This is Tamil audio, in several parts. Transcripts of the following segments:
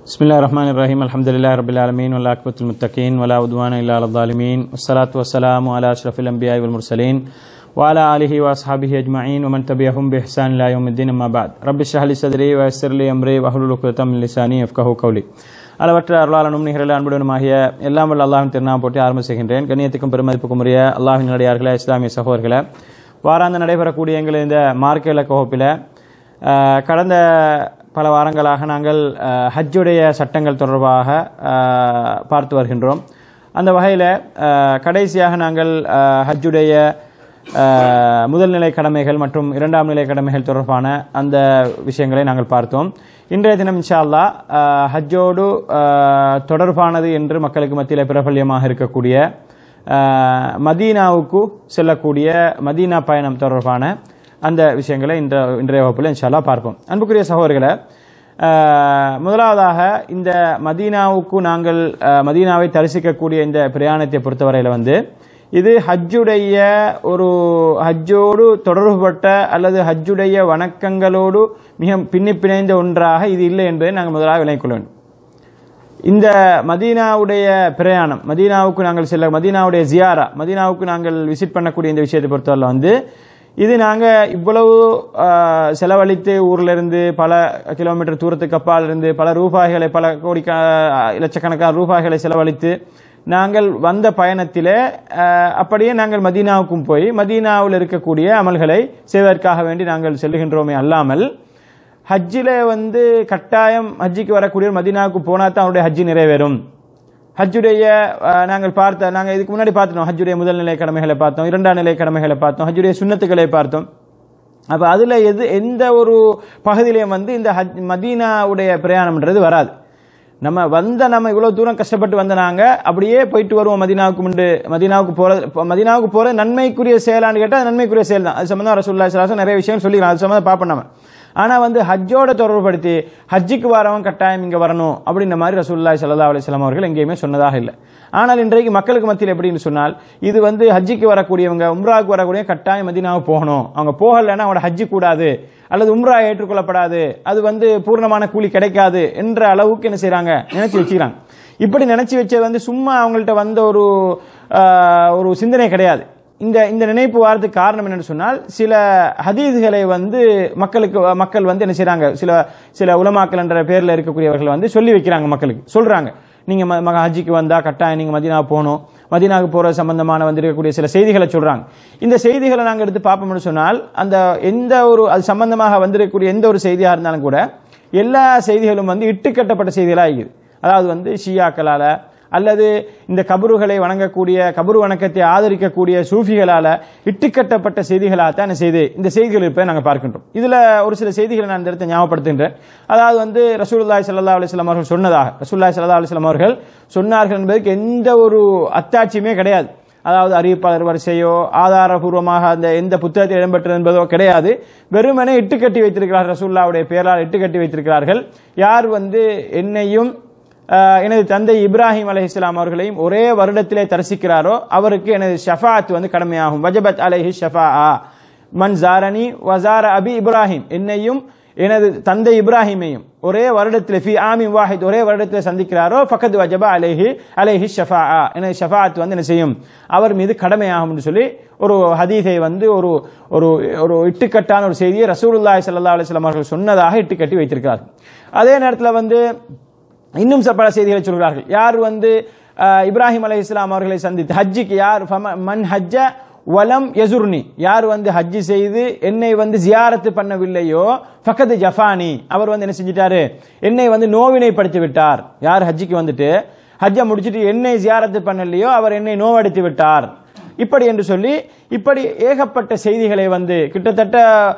بسم الله الرحمن الرحيم الحمد لله رب العالمين والعاقبة للمتقين ولا عدوان إلا على الظالمين والصلاة والسلام على أشرف الأنبياء والمرسلين وعلى آله وأصحابه أجمعين ومن تبعهم بإحسان إلى يوم الدين أما بعد رب اشرح لي صدري ويسر لي أمري واحلل عقدة من لساني يفقهوا قولي அளவற்ற அருளாளனும் நிகழ அன்புடனுமாகிய எல்லாம் வல்ல அல்லாஹின் திருநாமம் போட்டு ஆரம்ப செய்கின்றேன் கண்ணியத்துக்கும் பெருமதிப்புக்கும் உரிய அல்லாஹின் நடிகார்களே இஸ்லாமிய சகோதரர்களே வாராந்த நடைபெறக்கூடிய எங்கள் இந்த மார்க்க இலக்க வகுப்பில் அஹ், கடந்த பல வாரங்களாக நாங்கள் அஹ், ஹஜ்ஜுடைய சட்டங்கள் தொடர்பாக அஹ், பார்த்து வருகின்றோம் அந்த வகையில் கடைசியாக நாங்கள் அஹ், ஹஜ்ஜுடைய அஹ், முதல் நிலை கடமைகள் மற்றும் இரண்டாம் நிலை கடமைகள் தொடர்பான அந்த விஷயங்களை நாங்கள் பார்த்தோம் இன்றைய தினம் இன்ஷா அல்லாஹ் அஹ், ஹஜ்ஜோடு அஹ், தொடர்பானது என்று மக்களுக்கு மத்தியில் பிரபல்யமாக இருக்கக்கூடிய அஹ், மதீனாவுக்கு செல்லக்கூடிய மதீனா பயணம் தொடர்பான அந்த விஷயங்களை இன்ற இன்றைய வகுப்பில் இன்ஷால்லா பார்ப்போம் அன்புக்குரிய சகோதரர்களை அஹ், முதலாவதாக இந்த மதீனாவுக்கு நாங்கள் அஹ், மதீனாவை தரிசிக்கக்கூடிய இந்த பிரயாணத்தை பொறுத்தவரையில் வந்து இது ஹஜ்ஜுடைய ஒரு ஹஜ்ஜோடு தொடர்புபட்ட அல்லது ஹஜ்ஜுடைய வணக்கங்களோடு மிக பின்னி பிணைந்த ஒன்றாக இது இல்லை என்பதை நாங்கள் முதலாக விளங்கிக் கொள்ள வேண்டும் இந்த மதீனாவுடைய பிரயாணம் மதீனாவுக்கு நாங்கள் செல்ல மதீனாவுடைய ஜியாரா மதீனாவுக்கு நாங்கள் விசிட் பண்ணக்கூடிய இந்த விஷயத்தை பொறுத்தவரை வந்து இது நாங்கள் இவ்வளவு ஆஹ், செலவழித்து ஊர்ல இருந்து பல கிலோமீட்டர் தூரத்துக்கு அப்பால் இருந்து பல ரூபாய்களை பல கோடி லட்சக்கணக்கான ரூபாய்களை செலவழித்து நாங்கள் வந்த பயணத்திலே ஆஹ், அப்படியே நாங்கள் மதீனாவுக்கும் போய் மதீனாவில் இருக்கக்கூடிய அமல்களை செய்வதற்காக வேண்டி நாங்கள் செல்லுகின்றோமே அல்லாமல் ஹஜ்ஜில் வந்து கட்டாயம் ஹஜ்ஜிக்கு வரக்கூடிய மதீனாவுக்கு போனா தான் அவருடைய ஹஜ்ஜி நிறைவேறும் ஹஜ்ஜுடைய அஹ், நாங்கள் பார்த்த நாங்கள் இதுக்கு முன்னாடி பார்த்துட்டோம் ஹஜ்ஜுடைய முதல் நிலை கடமைகளை பார்த்தோம் இரண்டாம் நிலை கடமைகளை பார்த்தோம் ஹஜ்ஜுடைய சுன்னத்துக்களை பார்த்தோம் அப்ப அதுல எது எந்த ஒரு பகுதியிலையும் வந்து இந்த ஹஜ் மதீனாவுடைய பிரயாணம்ன்றது வராது நம்ம வந்த நம்ம இவ்வளவு தூரம் கஷ்டப்பட்டு வந்த நாங்க அப்படியே போயிட்டு வருவோம் மதீனாவுக்கு முண்டு மதீனாவுக்கு போறது மதீனாவுக்கு போறது நன்மைக்குரிய செயலான்னு கேட்டா அது நன்மைக்குரிய செயல் தான் அது சம்பந்தம் ரசூல்லா சலாசம் நிறைய விஷயம் சொல்லிக்கலாம் அது சம்பந்தம் பார்ப்போம் நம்ம ஆனா வந்து ஹஜ்ஜோட தொடர்புபடுத்தி ஹஜ்ஜுக்கு வரவன் கட்டாயம் இங்க வரணும் அப்படின்ற மாதிரி ரசூல்லாய் சல்லா அலிஸ்லாம் அவர்கள் எங்கேயுமே சொன்னதாக இல்லை ஆனால் இன்றைக்கு மக்களுக்கு மத்தியில் எப்படின்னு சொன்னால் இது வந்து ஹஜ்ஜிக்கு வரக்கூடியவங்க உம்ராவுக்கு வரக்கூடிய கட்டாயம் மதீனாவுக்கு போகணும் அவங்க போகலைன்னா அவங்களோட ஹஜ்ஜி கூடாது அல்லது உம்ரா ஏற்றுக்கொள்ளப்படாது அது வந்து பூர்ணமான கூலி கிடைக்காது என்ற அளவுக்கு என்ன செய்றாங்க நினைச்சு வச்சுக்கிறாங்க இப்படி நினைச்சு வச்சது வந்து சும்மா அவங்கள்ட்ட வந்த ஒரு ஆஹ், ஒரு சிந்தனை கிடையாது இந்த இந்த நினைப்பு வாரத்துக்கு காரணம் என்னன்னு சொன்னால் சில ஹதீதுகளை வந்து மக்களுக்கு மக்கள் வந்து என்ன செய்றாங்க சில சில உலமாக்கள் என்ற பேர்ல இருக்கக்கூடியவர்கள் வந்து சொல்லி வைக்கிறாங்க மக்களுக்கு சொல்றாங்க நீங்க ம- மக ஹஜ்ஜிக்கு வந்தா கட்டாயம் நீங்க மதீனா போகணும் மதீனாவுக்கு போற சம்பந்தமான வந்திருக்கக்கூடிய சில செய்திகளை சொல்றாங்க இந்த செய்திகளை நாங்க எடுத்து பார்ப்போம்னு சொன்னால் அந்த எந்த ஒரு அது சம்பந்தமாக வந்திருக்கக்கூடிய எந்த ஒரு செய்தியா இருந்தாலும் கூட எல்லா செய்திகளும் வந்து இட்டுக்கட்டப்பட்ட செய்திகளா இருக்குது அதாவது வந்து ஷியாக்களால அல்லது இந்த கபறுகளை வணங்கக்கூடிய கபரு வணக்கத்தை ஆதரிக்கக்கூடிய சூஃபிகளால இட்டுக்கட்டப்பட்ட செய்திகளாக தான் என்ன செய்து இந்த செய்திகள் இருப்பதை நாங்கள் பார்க்கின்றோம் இதுல ஒரு சில செய்திகளை நான் இந்த இடத்தை ஞாபகப்படுத்துகின்றேன் அதாவது வந்து ரசூலுல்லாஹி ஸல்லல்லாஹு அலைஹி வஸல்லம் அவர்கள் சொன்னதாக ரசூலுல்லாஹி ஸல்லல்லாஹு அலைஹி வஸல்லம் அவர்கள் சொன்னார்கள் என்பதற்கு எந்த ஒரு அத்தாட்சியுமே கிடையாது அதாவது அறிவிப்பாளர் வரிசையோ ஆதாரபூர்வமாக அந்த எந்த புத்தகத்தில் இடம்பெற்றது என்பதோ கிடையாது வெறுமனே இட்டுக்கட்டி வைத்திருக்கிறார்கள் ரசூல்லாவுடைய பெயரால் இட்டுக்கட்டி வைத்திருக்கிறார்கள் யார் வந்து என்னையும் ஆஹ், எனது தந்தை இப்ராஹிம் அலைஹிஸ்ஸலாம் அவர்களையும் ஒரே வருடத்திலே தரிசிக்கிறாரோ அவருக்கு எனது ஷஃபாத் வந்து கடமையாகும் வஜபத் அலைஹி ஷஃபா மன் ஜாரணி வசார அபி இப்ராஹிம் என்னையும் எனது தந்தை இப்ராஹிமையும் ஒரே வருடத்தில் ஃபி ஆமி வாஹித் ஒரே வருடத்தில் சந்திக்கிறாரோ ஃபகத் வஜபா அலைஹி அலைஹி ஷஃபா எனது ஷஃபாத் வந்து என்ன செய்யும் அவர் மீது கடமையாகும் என்று சொல்லி ஒரு ஹதீஸை வந்து ஒரு ஒரு ஒரு இட்டுக்கட்டான ஒரு செய்தியை ரசூலுல்லாஹி ஸல்லல்லாஹு அலைஹி வஸல்லம் அவர்கள் சொன்னதாக இட்டுக்கட்டி வைத்திருக்கிறார் அதே நேரத்தில் வந்து இன்னும் சில பல செய்திகளை சொல்கிறார்கள் யார் வந்து அஹ், இப்ராஹிம் அலை இஸ்லாம் அவர்களை சந்தித்து ஹஜ்ஜிக்கு யார் ஃபம- மன் ஹஜ்ஜ வலம் யசுர்னி யார் வந்து ஹஜ்ஜி செய்து என்னை வந்து ஜியாரத்து பண்ணவில்லையோ ஃபகத் ஜஃபானி அவர் வந்து என்ன செஞ்சிட்டாரு என்னை வந்து நோவினைப்படுத்தி விட்டார் யார் ஹஜ்ஜிக்கு வந்துட்டு ஹஜ்ஜை முடிச்சிட்டு என்னை ஜியாரத்து பண்ணலையோ அவர் என்னை நோவடித்து விட்டார் இப்படி என்று சொல்லி இப்படி ஏகப்பட்ட செய்திகளை வந்து கிட்டத்தட்ட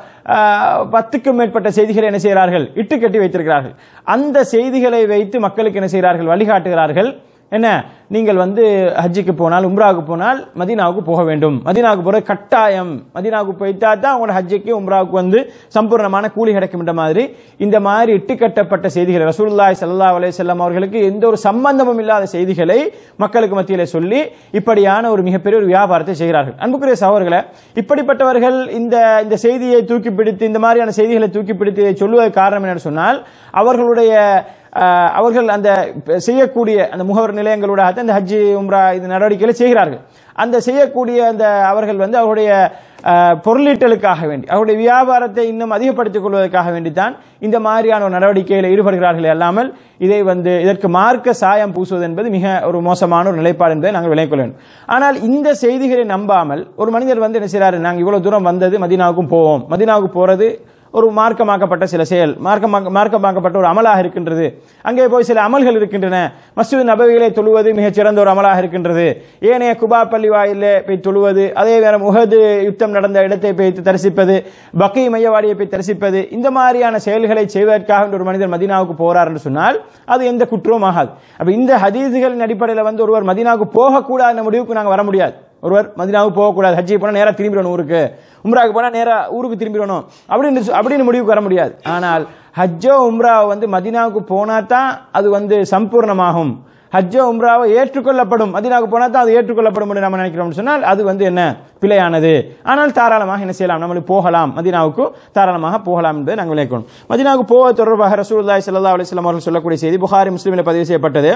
ஆஹ், பத்துக்கும் மேற்பட்ட செய்திகளை என்ன செய்கிறார்கள் இட்டுக்கட்டி வைத்திருக்கிறார்கள் அந்த செய்திகளை வைத்து மக்களுக்கு என்ன செய்கிறார்கள் வழிகாட்டுகிறார்கள் என்ன நீங்கள் வந்து ஹஜ்ஜிக்கு போனால் உம்ராவுக்கு போனால் மதீனாவுக்கு போக வேண்டும் மதீனாவுக்கு போறது கட்டாயம் மதீனாவுக்கு போய்த்தா தான் உங்களோட ஹஜ்ஜிக்கு உம்ராவுக்கு வந்து சம்பூர்ணமான கூலி கிடைக்கும்ன்ற மாதிரி இந்த மாதிரி இட்டுக்கட்டப்பட்ட செய்திகளை ரசூலுல்லாஹி ஸல்லல்லாஹு அலைஹி வஸல்லம் அவர்களுக்கு எந்த ஒரு சம்பந்தமும் இல்லாத செய்திகளை மக்களுக்கு மத்தியிலே சொல்லி இப்படியான ஒரு மிகப்பெரிய ஒரு வியாபாரத்தை செய்கிறார்கள் அன்புக்குரிய சகோதரர்களே இப்படிப்பட்டவர்கள் இந்த இந்த செய்தியை தூக்கி பிடித்து இந்த மாதிரியான செய்திகளை தூக்கி பிடித்து சொல்லுவதற்கு காரணம் என்னன்னு சொன்னால் அவர்களுடைய ஆஹ், அவர்கள் அந்த செய்யக்கூடிய அந்த முகவர் நிலையங்களோட அந்த ஹஜ்ஜி உம்ரா இது நடவடிக்கைகளை செய்கிறார்கள் அந்த செய்யக்கூடிய அந்த அவர்கள் வந்து அவருடைய ஆஹ், பொருளீட்டலுக்காக வேண்டி அவருடைய வியாபாரத்தை இன்னும் அதிகப்படுத்திக் கொள்வதற்காக வேண்டித்தான் இந்த மாதிரியான ஒரு நடவடிக்கையில் ஈடுபடுகிறார்கள் அல்லாமல் இதை வந்து இதற்கு மார்க்க சாயம் பூசுவது என்பது மிக ஒரு மோசமான ஒரு நிலைப்பாடு என்பதை நாங்கள் விளங்கிக் கொள்ள வேண்டும் ஆனால் இந்த செய்திகளை நம்பாமல் ஒரு மனிதர் வந்து என்ன செய்றாரு நாங்கள் இவ்வளவு தூரம் வந்தது மதீனாவுக்கும் போவோம் மதீனாவுக்கு போறது ஒரு மார்க்கமாக்கப்பட்ட சில செயல் மார்க்கமாக மார்க்கமாக்கப்பட்ட ஒரு அமலாக இருக்கின்றது அங்கே போய் சில அமல்கள் இருக்கின்றன மஸ்ஜித் நபவிகளை தொழுவது மிகச் சிறந்த ஒரு அமலாக இருக்கின்றது ஏனைய குபா பள்ளி வாயிலே போய் தொழுவது அதே நேரம் உஹது யுத்தம் நடந்த இடத்தை போய் தரிசிப்பது பக்கை மையவாடியை போய் தரிசிப்பது இந்த மாதிரியான செயல்களை செய்வதற்காக ஒரு மனிதர் மதீனாவுக்கு போறார் என்று சொன்னால் அது எந்த குற்றமும் ஆகாது அப்ப இந்த ஹதீதுகளின் அடிப்படையில் வந்து ஒருவர் மதீனாவுக்கு போகக்கூடாத முடிவுக்கு நாங்கள் வர முடியாது ஒருவர் மதினாவுக்கு போகக்கூடாது ஹஜ்ஜி போனால் நேராக திரும்பிடணும் ஊருக்கு உம்ராவுக்கு போனால் நேராக ஊருக்கு திரும்பிடணும் அப்படின்னு சொ- அப்படின்னு முடிவுக்கு வர முடியாது ஆனால் ஹஜ்ஜோ உம்ராவை வந்து மதினாவுக்கு போனா தான் அது வந்து சம்பூர்ணமாகும் ஹஜ்ஜோ உம்ராவை ஏற்றுக்கொள்ளப்படும் மதினாவுக்கு போனா தான் அது ஏற்றுக்கொள்ளப்படும் என்று நம்ம நினைக்கிறோம்னு சொன்னால் அது வந்து என்ன பிழையானது ஆனால் தாராளமாக என்ன செய்யலாம் நம்மளுக்கு போகலாம் மதினாவுக்கு தாராளமாக போகலாம் என்பதை நாங்கள் விளைக்கணும் மதினாவுக்கு போக தொடர்பாக ரசூலுல்லாஹி ஸல்லல்லாஹு அலைஹி வஸல்லம் அவர்கள் சொல்லக்கூடிய செய்தி புகாரி முஸ்லிமில் பதிவு செய்யப்பட்டது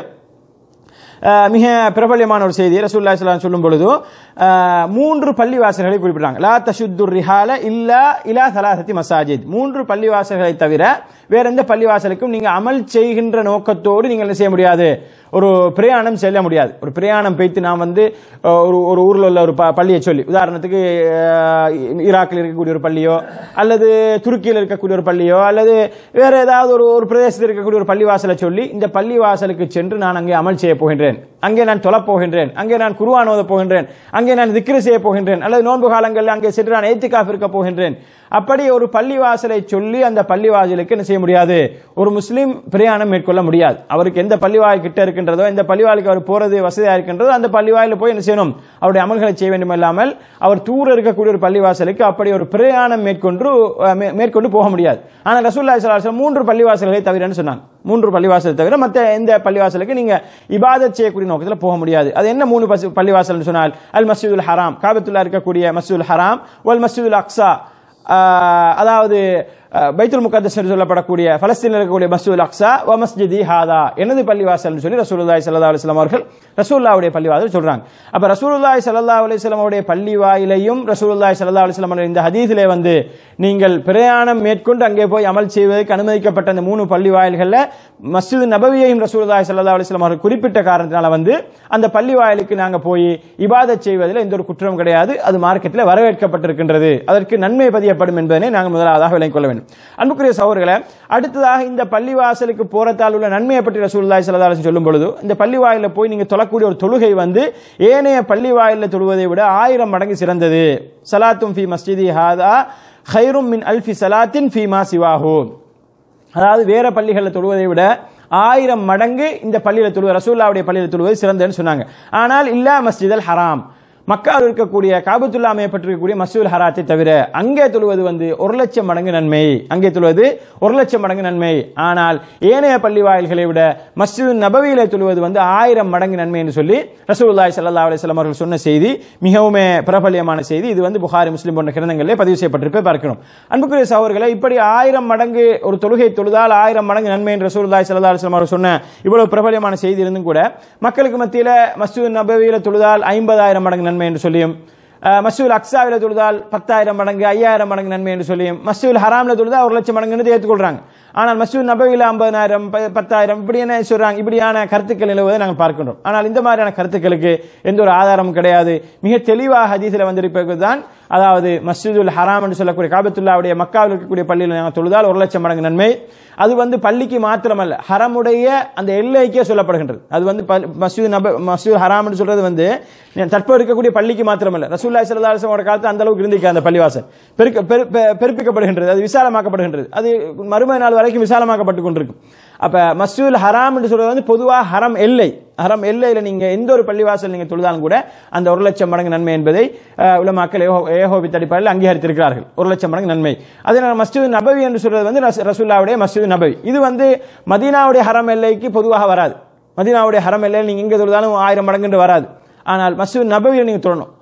அஹ் மிக பிரபல்யமான ஒரு செய்தி ரசூல்லா ஸல்லல்லாஹு சொல்லும் பொழுது அஹ் மூன்று பள்ளிவாசல்களை குறிப்பிட்டாங்க லா தஷுத்து ரிஹால இல்லா இலா சலாசத்தி மசாஜித் மூன்று பள்ளிவாசல்களை தவிர வேற எந்த பள்ளிவாசலுக்கும் நீங்க அமல் செய்கின்ற நோக்கத்தோடு நீங்கள் என்ன செய்ய முடியாது ஒரு பிரயாணம் செல்ல முடியாது ஒரு பிரயாணம் பெய்த்து நான் வந்து அஹ், ஒரு ஒரு ஊர்ல உள்ள ஒரு ப- பள்ளியை சொல்லி உதாரணத்துக்கு அஹ், ஈராக்கில் இருக்கக்கூடிய ஒரு பள்ளியோ அல்லது துருக்கியில் இருக்கக்கூடிய ஒரு பள்ளியோ அல்லது வேற ஏதாவது ஒரு ஒரு பிரதேசத்தில் இருக்கக்கூடிய ஒரு பள்ளிவாசலை சொல்லி இந்த பள்ளிவாசலுக்கு சென்று நான் அங்கே அமல் செய்ய போகின்றேன் அங்கே நான் தொழப் போகின்றேன் அங்கே நான் குருவான் ஓத போகின்றேன் அங்கே நான் திக்ரு செய்ய போகின்றேன் அல்லது நோன்பு காலங்களில் அங்கே சென்று நான் ஏத்திக்காஃப் இருக்க போகின்றேன் அப்படி ஒரு பள்ளிவாசலை சொல்லி அந்த பள்ளிவாசலுக்கு என்ன செய்ய முடியாது ஒரு முஸ்லீம் பிரயாணம் மேற்கொள்ள முடியாது அவருக்கு எந்த பள்ளிவாய் கிட்ட இருக்கின்றதோ எந்த பள்ளிவாய்க்கு அவர் போறது வசதியா இருக்கின்றதோ அந்த பள்ளிவாயில போய் என்ன செய்யணும் அவருடைய அமல்களை செய்ய வேண்டும் இல்லாமல் அவர் தூர இருக்கக்கூடிய ஒரு பள்ளிவாசலுக்கு அப்படி ஒரு பிரயாணம் மேற்கொண்டு அஹ், மே- மேற்கொண்டு போக முடியாது ஆனால் ரசூல்லா ஸல்லல்லாஹு அலைஹி வஸல்லம் மூன்று பள்ளிவாசல்களை தவிரன்னு சொன்னாங்க மூன்று பள்ளிவாசலை தவிர மற்ற எந்த பள்ளிவாசலுக்கு நீங்க இபாதத் செய்யக்கூடிய நோக்கத்தில் போக முடியாது அது என்ன மூணு பஸ்- பள்ளிவாசல்னு சொன்னால் அல் மஸ்ஜிதுல் ஹராம் காபத்துல்லா இருக்கக்கூடிய மஸ்ஜிதுல் ஹராம் வல் மஸ்ஜிதுல் அக்ஸா ஆஹ், அதாவது அஹ், பைத்துல் முகத்தஸ் என்று சொல்லப்படக்கூடிய பலஸ்தீனில் இருக்கக்கூடிய மஸ்ஜிதுல் அக்ஸா வ மஸ்ஜிதி ஹாதா எனது பள்ளிவாசல்னு சொல்லி ரசூலுல்லாஹி ஸல்லல்லாஹு அலைஹி வஸல்லம் அவர்கள் ரசூலுல்லாஹ்வுடைய பள்ளிவாசல் சொல்றாங்க அப்ப ரசூலுல்லாஹி ஸல்லல்லாஹு அலைஹி வஸல்லம் அவருடைய பள்ளி வாயிலையும் ரசூலுல்லாஹி ஸல்லல்லாஹு அலைஹி வஸல்லம் அவர்கள் இந்த ஹதீஸிலே வந்து நீங்கள் பிரயாணம் மேற்கொண்டு அங்கே போய் அமல் செய்வதற்கு அனுமதிக்கப்பட்ட அந்த மூணு பள்ளி வாயில்களில் மஸ்ஜித் நபவியையும் ரசூலுல்லாஹி ஸல்லல்லாஹு அலைஹி வஸல்லம் அவர்கள் குறிப்பிட்ட காரணத்தினால வந்து அந்த பள்ளி வாயிலுக்கு நாங்க போய் இபாதத் செய்வதில் எந்த ஒரு குற்றமும் கிடையாது அது மார்க்கெட்டில் வரவேற்கப்பட்டிருக்கின்றது அதற்கு நன்மை பதியப்படும் என்பதனை நாங்கள் முதலாவதாக விளங்கிக் கொள்ள வேண்டும் அன்புக்குரிய சகோதரர்களே அடுத்ததாக இந்த பள்ளிவாசலுக்கு போறதால் உள்ள நன்மையை பற்றி ரசூலுல்லாஹி ஸல்லல்லாஹு அலைஹி வஸல்லம் சொல்லும் பொழுது இந்த பள்ளி வாயில போய் நீங்க தொழக்கூடிய ஒரு தொழுகை வந்து ஏனைய பள்ளி வாயில தொழுவதை விட ஆயிரம் மடங்கு சிறந்தது சலாத்தும் ஃபி மஸ்ஜிதி ஹாதா ஹைரும் மின் அல்ஃபி சலாத்தின் ஃபீமா சிவாஹு அதாவது வேற பள்ளிகளில் தொழுவதை விட ஆயிரம் மடங்கு இந்த பள்ளியில் தொழுவது ரசூல்லாவுடைய பள்ளியில் தொழுவது சிறந்ததுன்னு சொன்னாங்க ஆனால் இல்லா மஸ்ஜித் அல் ஹராம் மக்காவில் இருக்கக்கூடிய காபத்துல்லா அமையப்பட்டிருக்கக்கூடிய மசூல் ஹராத்தை தவிர அங்கே தொழுவது வந்து ஒரு லட்சம் மடங்கு நன்மை அங்கே தொழுவது ஒரு லட்சம் மடங்கு நன்மை ஆனால் ஏனைய பள்ளி வாயில்களை விட மஸ்ஜித் நபவியில தொழுவது வந்து ஆயிரம் மடங்கு நன்மை என்று சொல்லி ரசூலுல்லாஹி ஸல்லல்லாஹு அலைஹி வஸல்லம் அவர்கள் சொன்ன செய்தி மிகவும் பிரபல்யமான செய்தி இது வந்து புகாரி முஸ்லிம் போன்ற கிரந்தங்களிலே பதிவு செய்யப்பட்டிருப்பதை பார்க்கிறோம் அன்புக்குரிய சகோதரர்களை இப்படி ஆயிரம் மடங்கு ஒரு தொழுகை தொழுதால் ஆயிரம் மடங்கு நன்மை என்று ரசூலுல்லாஹி ஸல்லல்லாஹு அலைஹி வஸல்லம் அவர்கள் சொன்ன இவ்வளவு பிரபல்யமான செய்தி இருந்தும் கூட மக்களுக்கு மத்தியில மஸ்ஜித் நபவியில தொழுதால் ஐம்பதாயிரம் மடங்கு நன்மை என்று சொல்லியும் அஹ், மஸ்ஜிதுல் அக்ஸாவில தொழுதால் பத்தாயிரம் மடங்கு ஐயாயிரம் மடங்கு நன்மை என்று சொல்லியும் மஸ்ஜிதுல் ஹராம்ல தொழுதா ஒரு லட்சம் மடங்கு ஏற்றுக்கொள்றாங்க ஆனால் மஸ்ஜித் நபவியில் ஐம்பதாயிரம் ப- பத்தாயிரம் இப்படி என்ன சொல்றாங்க இப்படியான கருத்துக்கள் நிலவுவதை நாங்கள் பார்க்கின்றோம் ஆனால் இந்த மாதிரியான கருத்துக்களுக்கு எந்த ஒரு ஆதாரமும் கிடையாது மிக தெளிவாக ஹதீஸில் வந்திருப்பது தான் அதாவது மஸ்ஜிதுல் ஹராம் என்று சொல்லக்கூடிய காபத்துல்லாவுடைய மக்காவில் இருக்கக்கூடிய பள்ளியில் நாங்கள் தொழுதால் ஒரு லட்சம் மடங்கு நன்மை அது வந்து பள்ளிக்கு மாத்திரமல்ல ஹரமுடைய அந்த எல்லைக்கே சொல்லப்படுகின்றது அது வந்து பல்- மஸ்ஜித் நப மஸ்ஜித் ஹராம் என்று சொல்றது வந்து தற்போது இருக்கக்கூடிய பள்ளிக்கு மாத்திரமல்ல ரசூல்லாய் சல்லா அலுவலமோட காலத்து அந்த அளவுக்கு இருந்திருக்கு அந்த பள்ளிவாசல் பெருக்க பெரு- பெ- பெருப்பிக்கப்படுகின்றது அது விசாலமாக்கப்படுகின்றது அது மறுமை நாள் வரைக்கும் விசாலமாக்கப்பட்டு கொண்டிருக்கும் அப்ப மஸ்ஜிதுல் ஹராம் என்று சொல்றது வந்து பொதுவாக ஹரம் எல்லை ஹரம் எல்லையில நீங்க எந்த ஒரு பள்ளிவாசல் நீங்க தொழுதாலும் கூட அந்த ஒரு லட்சம் மடங்கு நன்மை என்பதை அஹ், உலமாக்கள் ஏகோ ஏகோபித்த அடிப்படையில் அங்கீகரித்திருக்கிறார்கள் ஒரு லட்சம் மடங்கு நன்மை அதே நேரம் மஸ்ஜித் நபவி என்று சொல்றது வந்து ரச- ரசூல்லாவுடைய மஸ்ஜித் நபவி இது வந்து மதீனாவுடைய ஹரம் எல்லைக்கு பொதுவாக வராது மதீனாவுடைய ஹரம் எல்லையில் நீங்க எங்க தொழுதாலும் ஆயிரம் மடங்குன்னு வராது ஆனால் மஸ்ஜித் நபவியில் நீங்க தொழணும்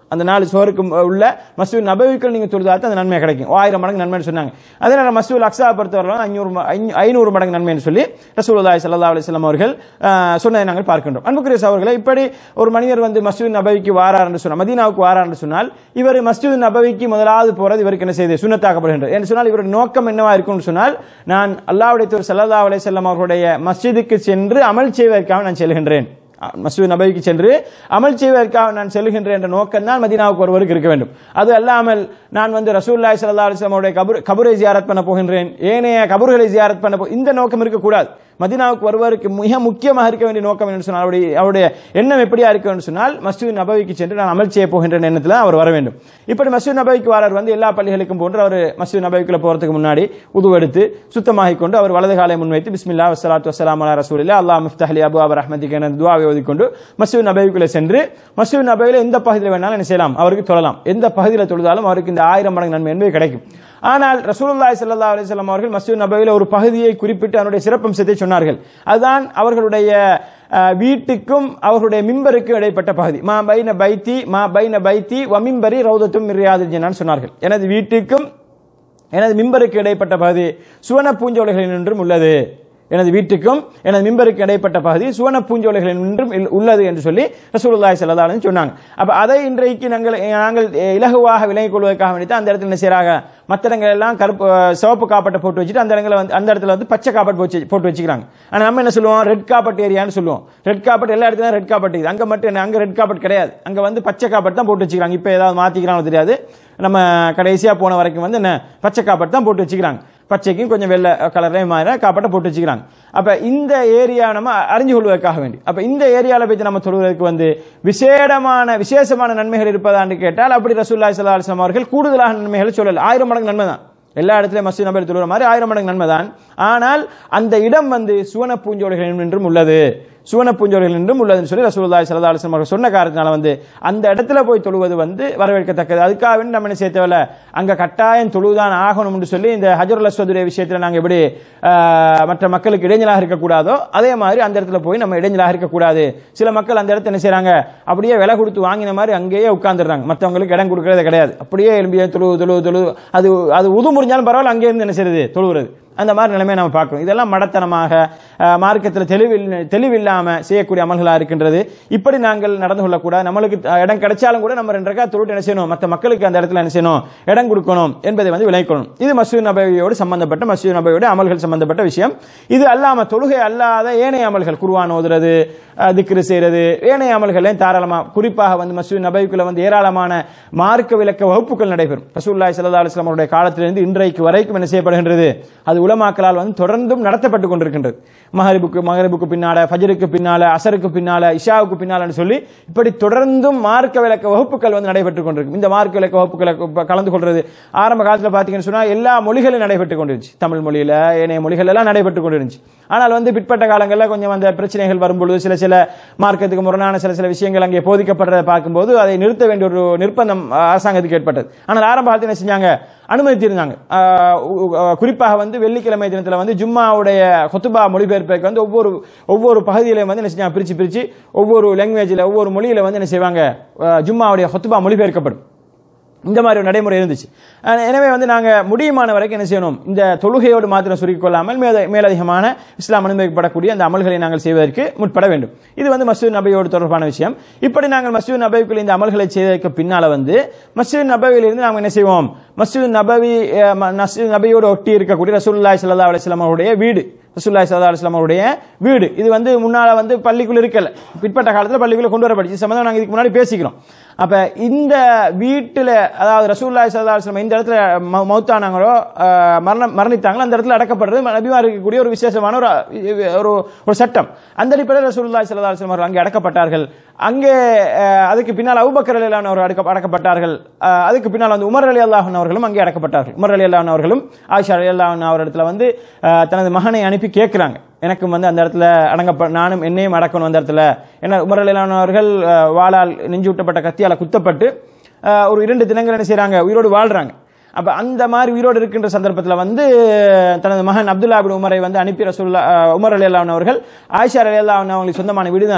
அந்த நாலு சுவருக்கு உள்ள மஸ்ஜித் நபவிக்குள் நீங்க தொழுதாத்து அந்த நன்மை கிடைக்கும் ஆயிரம் மடங்கு நன்மைன்னு சொன்னாங்க அதே நேரம் மஸ்ஜித் அக்ஸா பொறுத்தவரை ஐநூறு ம- ஐநூ- ஐநூறு மடங்கு நன்மைன்னு சொல்லி ரசூலுல்லாஹி ஸல்லல்லாஹு அலைஹி வஸல்லம் அவர்கள் ஆஹ், சொன்னதை நாங்கள் பார்க்கின்றோம் அன்புக்குரிய சகோதரர்களே இப்படி ஒரு மனிதர் வந்து மஸ்ஜித் நபவிக்கு வாரார் என்று சொன்னால் மதீனாவுக்கு வாரார் என்று சொன்னால் இவர் மஸ்ஜித் நபவிக்கு முதலாவது போறது இவருக்கு என்ன செய்து சுண்ணத்தாக்கப்படுகின்றது என்று சொன்னால் இவருடைய நோக்கம் என்னவா இருக்கும்னு சொன்னால் நான் அல்லாஹ்வுடைய தூர் ஸல்லல்லாஹு அலைஹி வஸல்லம் அவர்களுடைய மஸ்ஜிதுக்கு சென்று அமல் செய்வதற்காக நான் செல்கின்றேன் மசூத் நபவிக்கு சென்று அமல் செய்வதற்காக நான் செல்கின்றேன் என்ற நோக்கம் தான் மதீனாவுக்கு ஒருவருக்கு இருக்க வேண்டும் அது அல்லாமல் நான் வந்து ரசூல்லாய் சல்லா அலிஸ்லாமுடைய கபூர் கபூரை ஜியாரத் பண்ண போகின்றேன் ஏனைய கபூர்களை ஜியாரத் பண்ண போ இந்த நோக்கம் இருக்கக்கூடாது மதீனாவுக்கு வருவதற்கு மிக முக்கியமாக இருக்க வேண்டிய நோக்கம் என்று சொன்னால் அவருடைய அவருடைய எண்ணம் எப்படியா இருக்க வேண்டும் சொன்னால் மஸ்ஜித் நபவிக்கு சென்று நான் அமல் செய்ய போகின்ற எண்ணத்தில் அவர் வர வேண்டும் இப்படி மஸ்ஜித் நபவிக்கு வரார் வந்து எல்லா பள்ளிகளுக்கும் போன்று அவர் மஸ்ஜித் நபவிக்குள்ள போறதுக்கு முன்னாடி உதுவெடுத்து சுத்தமாகிக் கொண்டு அவர் வலது காலை முன்வைத்து பிஸ்மில்லா வசலாத்து வசலாம் அலா ரசூலில்லா அல்லாஹ் மிஃப்தஹலி அபு அவர் ரஹ்மதிக்கு என துவாவை ஓதிக்கொண்டு மஸ்ஜித் நபவிக்குள்ள சென்று மஸ்ஜித் நபவியில் எந்த பகுதியில் வேணாலும் என்ன செய்யலாம் அவருக்கு தொழலாம் எந்த பகுதியில் தொழுதாலும் அவருக்கு இந்த ஆயிரம் மடங்கு நன்மை என்பது கிடைக்கும் ஆனால் ரசூலுல்லாஹி ஸல்லல்லாஹு அலைஹி வஸல்லம் அவர்கள் மஸ்ஜித் நபவியில் ஒரு பகுதியை குறிப்பிட்டு அதனுடைய சிறப்பம்சத்தை சொன்னார்கள் அதுதான் அவர்களுடைய அஹ், வீட்டுக்கும் அவர்களுடைய மிம்பருக்கும் இடைப்பட்ட பகுதி மா பைன பைத்தி மா பைன பைத்தி வமிம்பரி ரௌதத்தும் மிரியாதில் ஜன்னான் சொன்னார்கள் எனது வீட்டுக்கும் எனது மிம்பருக்கு இடைப்பட்ட பகுதி சுவன பூஞ்சோலைகளில் நின்றும் உள்ளது எனது வீட்டுக்கும் எனது மிம்பருக்கு இடைப்பட்ட பகுதி சுவன பூஞ்சோலைகளில் நின்றும் இல்- உள்ளது என்று சொல்லி ரசூலுல்லாஹி ஸல்லல்லாஹு அலைஹி வஸல்லம் சொன்னாங்க அப்ப அதை இன்றைக்கு நாங்கள் நாங்கள் இலகுவாக விலகிக் கொள்வதற்காக வேண்டி அந்த இடத்துல என்ன செய்றாங்க மற்ற இடங்கள் எல்லாம் கருப்பு அஹ், சிவப்பு காப்பட்டை போட்டு வச்சுட்டு அந்த இடங்களை வந்து அந்த இடத்துல வந்து பச்சை காப்பட் போட்டு போட்டு வச்சுக்கிறாங்க ஆனா நம்ம என்ன சொல்லுவோம் ரெட் காப்பட் ஏரியான்னு சொல்லுவோம் ரெட் காப்பட் எல்லா இடத்துலயும் ரெட் காப்பட் இருக்குது அங்க மட்டும் என்ன அங்க ரெட் காப்பட் கிடையாது அங்க வந்து பச்சை காப்பட் தான் போட்டு வச்சுக்கிறாங்க இப்போ ஏதாவது மாத்திக்கிறாங்களோ தெரியாது நம்ம கடைசியா போன வரைக்கும் வந்து என்ன பச்சை காப்பட் தான் போட்டு வச்சுக்கிறாங்க பச்சைக்கும் கொஞ்சம் வெள்ளை கலரே மாற காப்பட்டை போட்டு வச்சுக்கிறாங்க அப்ப இந்த ஏரியா நம்ம அறிஞ்சு கொள்வதற்காக வேண்டி அப்ப இந்த ஏரியால போய் நம்ம தொழுவதற்கு வந்து விசேடமான விசேஷமான நன்மைகள் இருப்பதான்னு கேட்டால் அப்படி ரசூல்லாய் சல்லா அலிஸ்லாம் அவர்கள் கூடுதலான நன்மைகளை சொல்லல ஆயிரம் மடங்கு நன்மை தான் எல்லா இடத்துலயும் மஸ்ஜித் நபர் தொழுகிற மாதிரி ஆயிரம் மடங்கு நன்மை தான் ஆனால் அந்த இடம் வந்து சுவன பூஞ்சோலைகள் என்றும் உள்ளது சுவன பூஞ்சோலைகள் என்றும் உள்ளதுன்னு சொல்லி ரசூலுல்லாஹி ஸல்லல்லாஹு அலைஹி வஸல்லம் அவர்கள் சொன்ன காரணத்தினால வந்து அந்த இடத்துல போய் தொழுவது வந்து வரவேற்கத்தக்கது அதுக்காக வேண்டி நம்ம என்ன செய்ய தேவையில்ல அங்க கட்டாயம் தொழுதான் ஆகணும்னு சொல்லி இந்த ஹஜருல் அஸ்வதுடைய விஷயத்துல நாங்க எப்படி ஆஹ், மற்ற மக்களுக்கு இடைஞ்சலாக இருக்கக்கூடாதோ அதே மாதிரி அந்த இடத்துல போய் நம்ம இடைஞ்சலாக இருக்கக்கூடாது சில மக்கள் அந்த இடத்துல என்ன செய்றாங்க அப்படியே விலை கொடுத்து வாங்கின மாதிரி அங்கேயே உட்கார்ந்துடுறாங்க மற்றவங்களுக்கு இடம் கொடுக்கறது கிடையாது அப்படியே எழும்பிய தொழு தொழு தொழு அது அது உது முறிஞ்சாலும் பரவாயில்ல அங்கே இருந்து என்ன செய்யறது தொழுகிறது அந்த மாதிரி நிலைமையை நம்ம பார்க்கணும் இதெல்லாம் மடத்தனமாக அஹ், மார்க்கத்தில் தெளிவில் தெளிவில்லாம செய்யக்கூடிய அமல்களாக இருக்கின்றது இப்படி நாங்கள் நடந்து கொள்ளக்கூடாது நம்மளுக்கு அஹ், இடம் கிடைச்சாலும் கூட நம்ம ரெண்டு ரக்கா தொழுட்டு என்ன செய்யணும் மற்ற மக்களுக்கு அந்த இடத்துல என்ன செய்யணும் இடம் கொடுக்கணும் என்பதை வந்து விளைக்கணும் இது மசூத் நபவியோடு சம்பந்தப்பட்ட மசூத் நபவியோட அமல்கள் சம்பந்தப்பட்ட விஷயம் இது அல்லாம தொழுகை அல்லாத ஏனைய அமல்கள் குர்ஆன் ஓதுறது அஹ், திக்ரு செய்யறது ஏனைய அமல்களையும் தாராளமா குறிப்பாக வந்து மசூத் நபவிக்குள்ள வந்து ஏராளமான மார்க்க விளக்க வகுப்புகள் நடைபெறும் ரசூல்லாய் சல்லா அலுவலாம் அவருடைய காலத்திலிருந்து இன்றைக்கு வரைக்கும் என்ன செய்யப்படுகின்றது அது உலமாக்களால் வந்து தொடர்ந்தும் நடத்தப்பட்டு கொண்டிருக்கின்றது மஹரிபுக்கு மஹரிபுக்கு பின்னால ஃபஜருக்கு பின்னால அசருக்கு பின்னால இஷாவுக்கு பின்னாலன்னு சொல்லி இப்படி தொடர்ந்தும் மார்க்க விளக்க வகுப்புகள் வந்து நடைபெற்றுக் கொண்டிருக்கும் இந்த மார்க்க விளக்க வகுப்புகளை க- கலந்து கொள்றது ஆரம்ப காலத்துல பாத்தீங்கன்னு சொன்னா எல்லா மொழிகளும் நடைபெற்றுக் கொண்டிருந்துச்சு தமிழ் மொழியில ஏனைய மொழிகள் எல்லாம் நடைபெற்றுக் கொண்டிருந்துச்சு ஆனால் வந்து பிற்பட்ட காலங்களில் கொஞ்சம் அந்த பிரச்சனைகள் வரும்பொழுது சில சில மார்க்கத்துக்கு முரணான சில சில விஷயங்கள் அங்கே போதிக்கப்படுறதை பார்க்கும்போது அதை நிறுத்த வேண்டிய ஒரு நிர்பந்தம் அஹ், அரசாங்கத்துக்கு ஏற்பட்டது ஆனால் ஆரம்ப காலத்தில் என்ன செஞ்சாங்க அனுமதித்திருந்தாங்க ஆஹ் உ- உ- குறிப்பாக வந்து வெள்ளிக்கிழமை தினத்தில் வந்து ஜும்மாவுடைய கொத்துபா மொழிபெயர்ப்புக்கு வந்து ஒவ்வொரு ஒவ்வொரு பகுதியிலையும் வந்து என்ன செஞ்சாங்க பிரிச்சு பிரிச்சு ஒவ்வொரு லாங்குவேஜில் ஒவ்வொரு மொழியில வந்து என்ன செய்வாங்க ஆஹ் ஜும்மாவுடைய கொத்துபா மொழிபெயர்க்கப்படும் இந்த மாதிரி ஒரு நடைமுறை இருந்துச்சு அஹ் எனவே வந்து நாங்க முடியுமான வரைக்கும் என்ன செய்யணும் இந்த தொழுகையோடு மாத்திரம் சுருக்கிக் கொள்ளாமல் மேல மேலதிகமான இஸ்லாம் அனுமதிக்கப்படக்கூடிய அந்த அமல்களை நாங்கள் செய்வதற்கு முற்பட வேண்டும் இது வந்து மஸ்ஜித் நபையோடு தொடர்பான விஷயம் இப்படி நாங்கள் மஸ்ஜித் நபைக்குள் இந்த அமல்களை செய்ததற்கு பின்னால வந்து மஸ்ஜித் நபவியிலிருந்து நாங்கள் என்ன செய்வோம் மஸ்ஜித் நபவி அஹ், ம- மஸ்ஜித் நபியோடு ஒட்டி இருக்கக்கூடிய ரசூலுல்லாஹி ஸல்லல்லாஹு அலைஹி வஸல்லம் அவருடைய வீடு ரசூலுல்லாஹி ஸல்லல்லாஹு அலைஹி வஸல்லம் அவருடைய வீடு இது வந்து முன்னால வந்து பள்ளிக்குள்ள இருக்கல பிற்பட்ட காலத்துல பள்ளிக்குள்ள கொண்டு வரப்பட்டுச்சு இது சம்பந்தம் நாங்க இதுக்கு முன்னாடி பேசிக்கிறோம் அப்ப இந்த வீட்டுல அதாவது ரசூலுல்லாஹி ஸல்லல்லாஹு அலைஹி வஸல்லம் இந்த இடத்துல ம- மௌத்தானாங்களோ அஹ், மரணம் மரணித்தாங்களோ அந்த இடத்துல அடக்கப்படுறது நபிமா இருக்கக்கூடிய ஒரு விசேஷமான ஒரு ஒரு ஒரு சட்டம் அந்த அடிப்படையில் ரசூலுல்லாஹி ஸல்லல்லாஹு அலைஹி வஸல்லம் அவர்கள் அங்கே அடக்கப்பட்டார்கள் அங்கே அஹ், அதுக்கு பின்னால் அபூபக்கர் ரலியல்லாஹு அவர்கள் அடக்க அடக்கப்பட்டார்கள் அஹ், அதுக்கு பின்னால் வந்து உமர் அலி அல்லாஹ் அவர்களும் அங்கே அடக்கப்பட்டார்கள் உமர் அலி அல்லாஹ் அவர்களும் ஆயிஷா அலி அல்லாஹ் அவரிடத்துல வந்து அஹ், தனது மகனை அனுப்பி கேட்கிறாங்க எனக்கும் வந்து அந்த இடத்துல அடங்கப்ப நானும் என்னையும் அடக்கணும் அந்த இடத்துல ஏன்னா உமர் அலி அல்லாஹ் அவர்கள் அஹ், வாளால் நெஞ்சூட்டப்பட்ட கத்தியால குத்தப்பட்டு அஹ், ஒரு இரண்டு தினங்கள் என்ன செய்றாங்க உயிரோடு வாழ்றாங்க அப்ப அந்த மாதிரி உயிரோடு இருக்கின்ற சந்தர்ப்பத்தில் வந்து தனது மகன் அப்துல்லா பின் உமரை வந்து அனுப்பி ரசூல்லா அஹ், உமர் அலி அல்லாஹ் அவர்கள் ஆயிஷா அலி அல்லாஹ் அவங்களுக்கு சொந்தமான வீடு தான் அது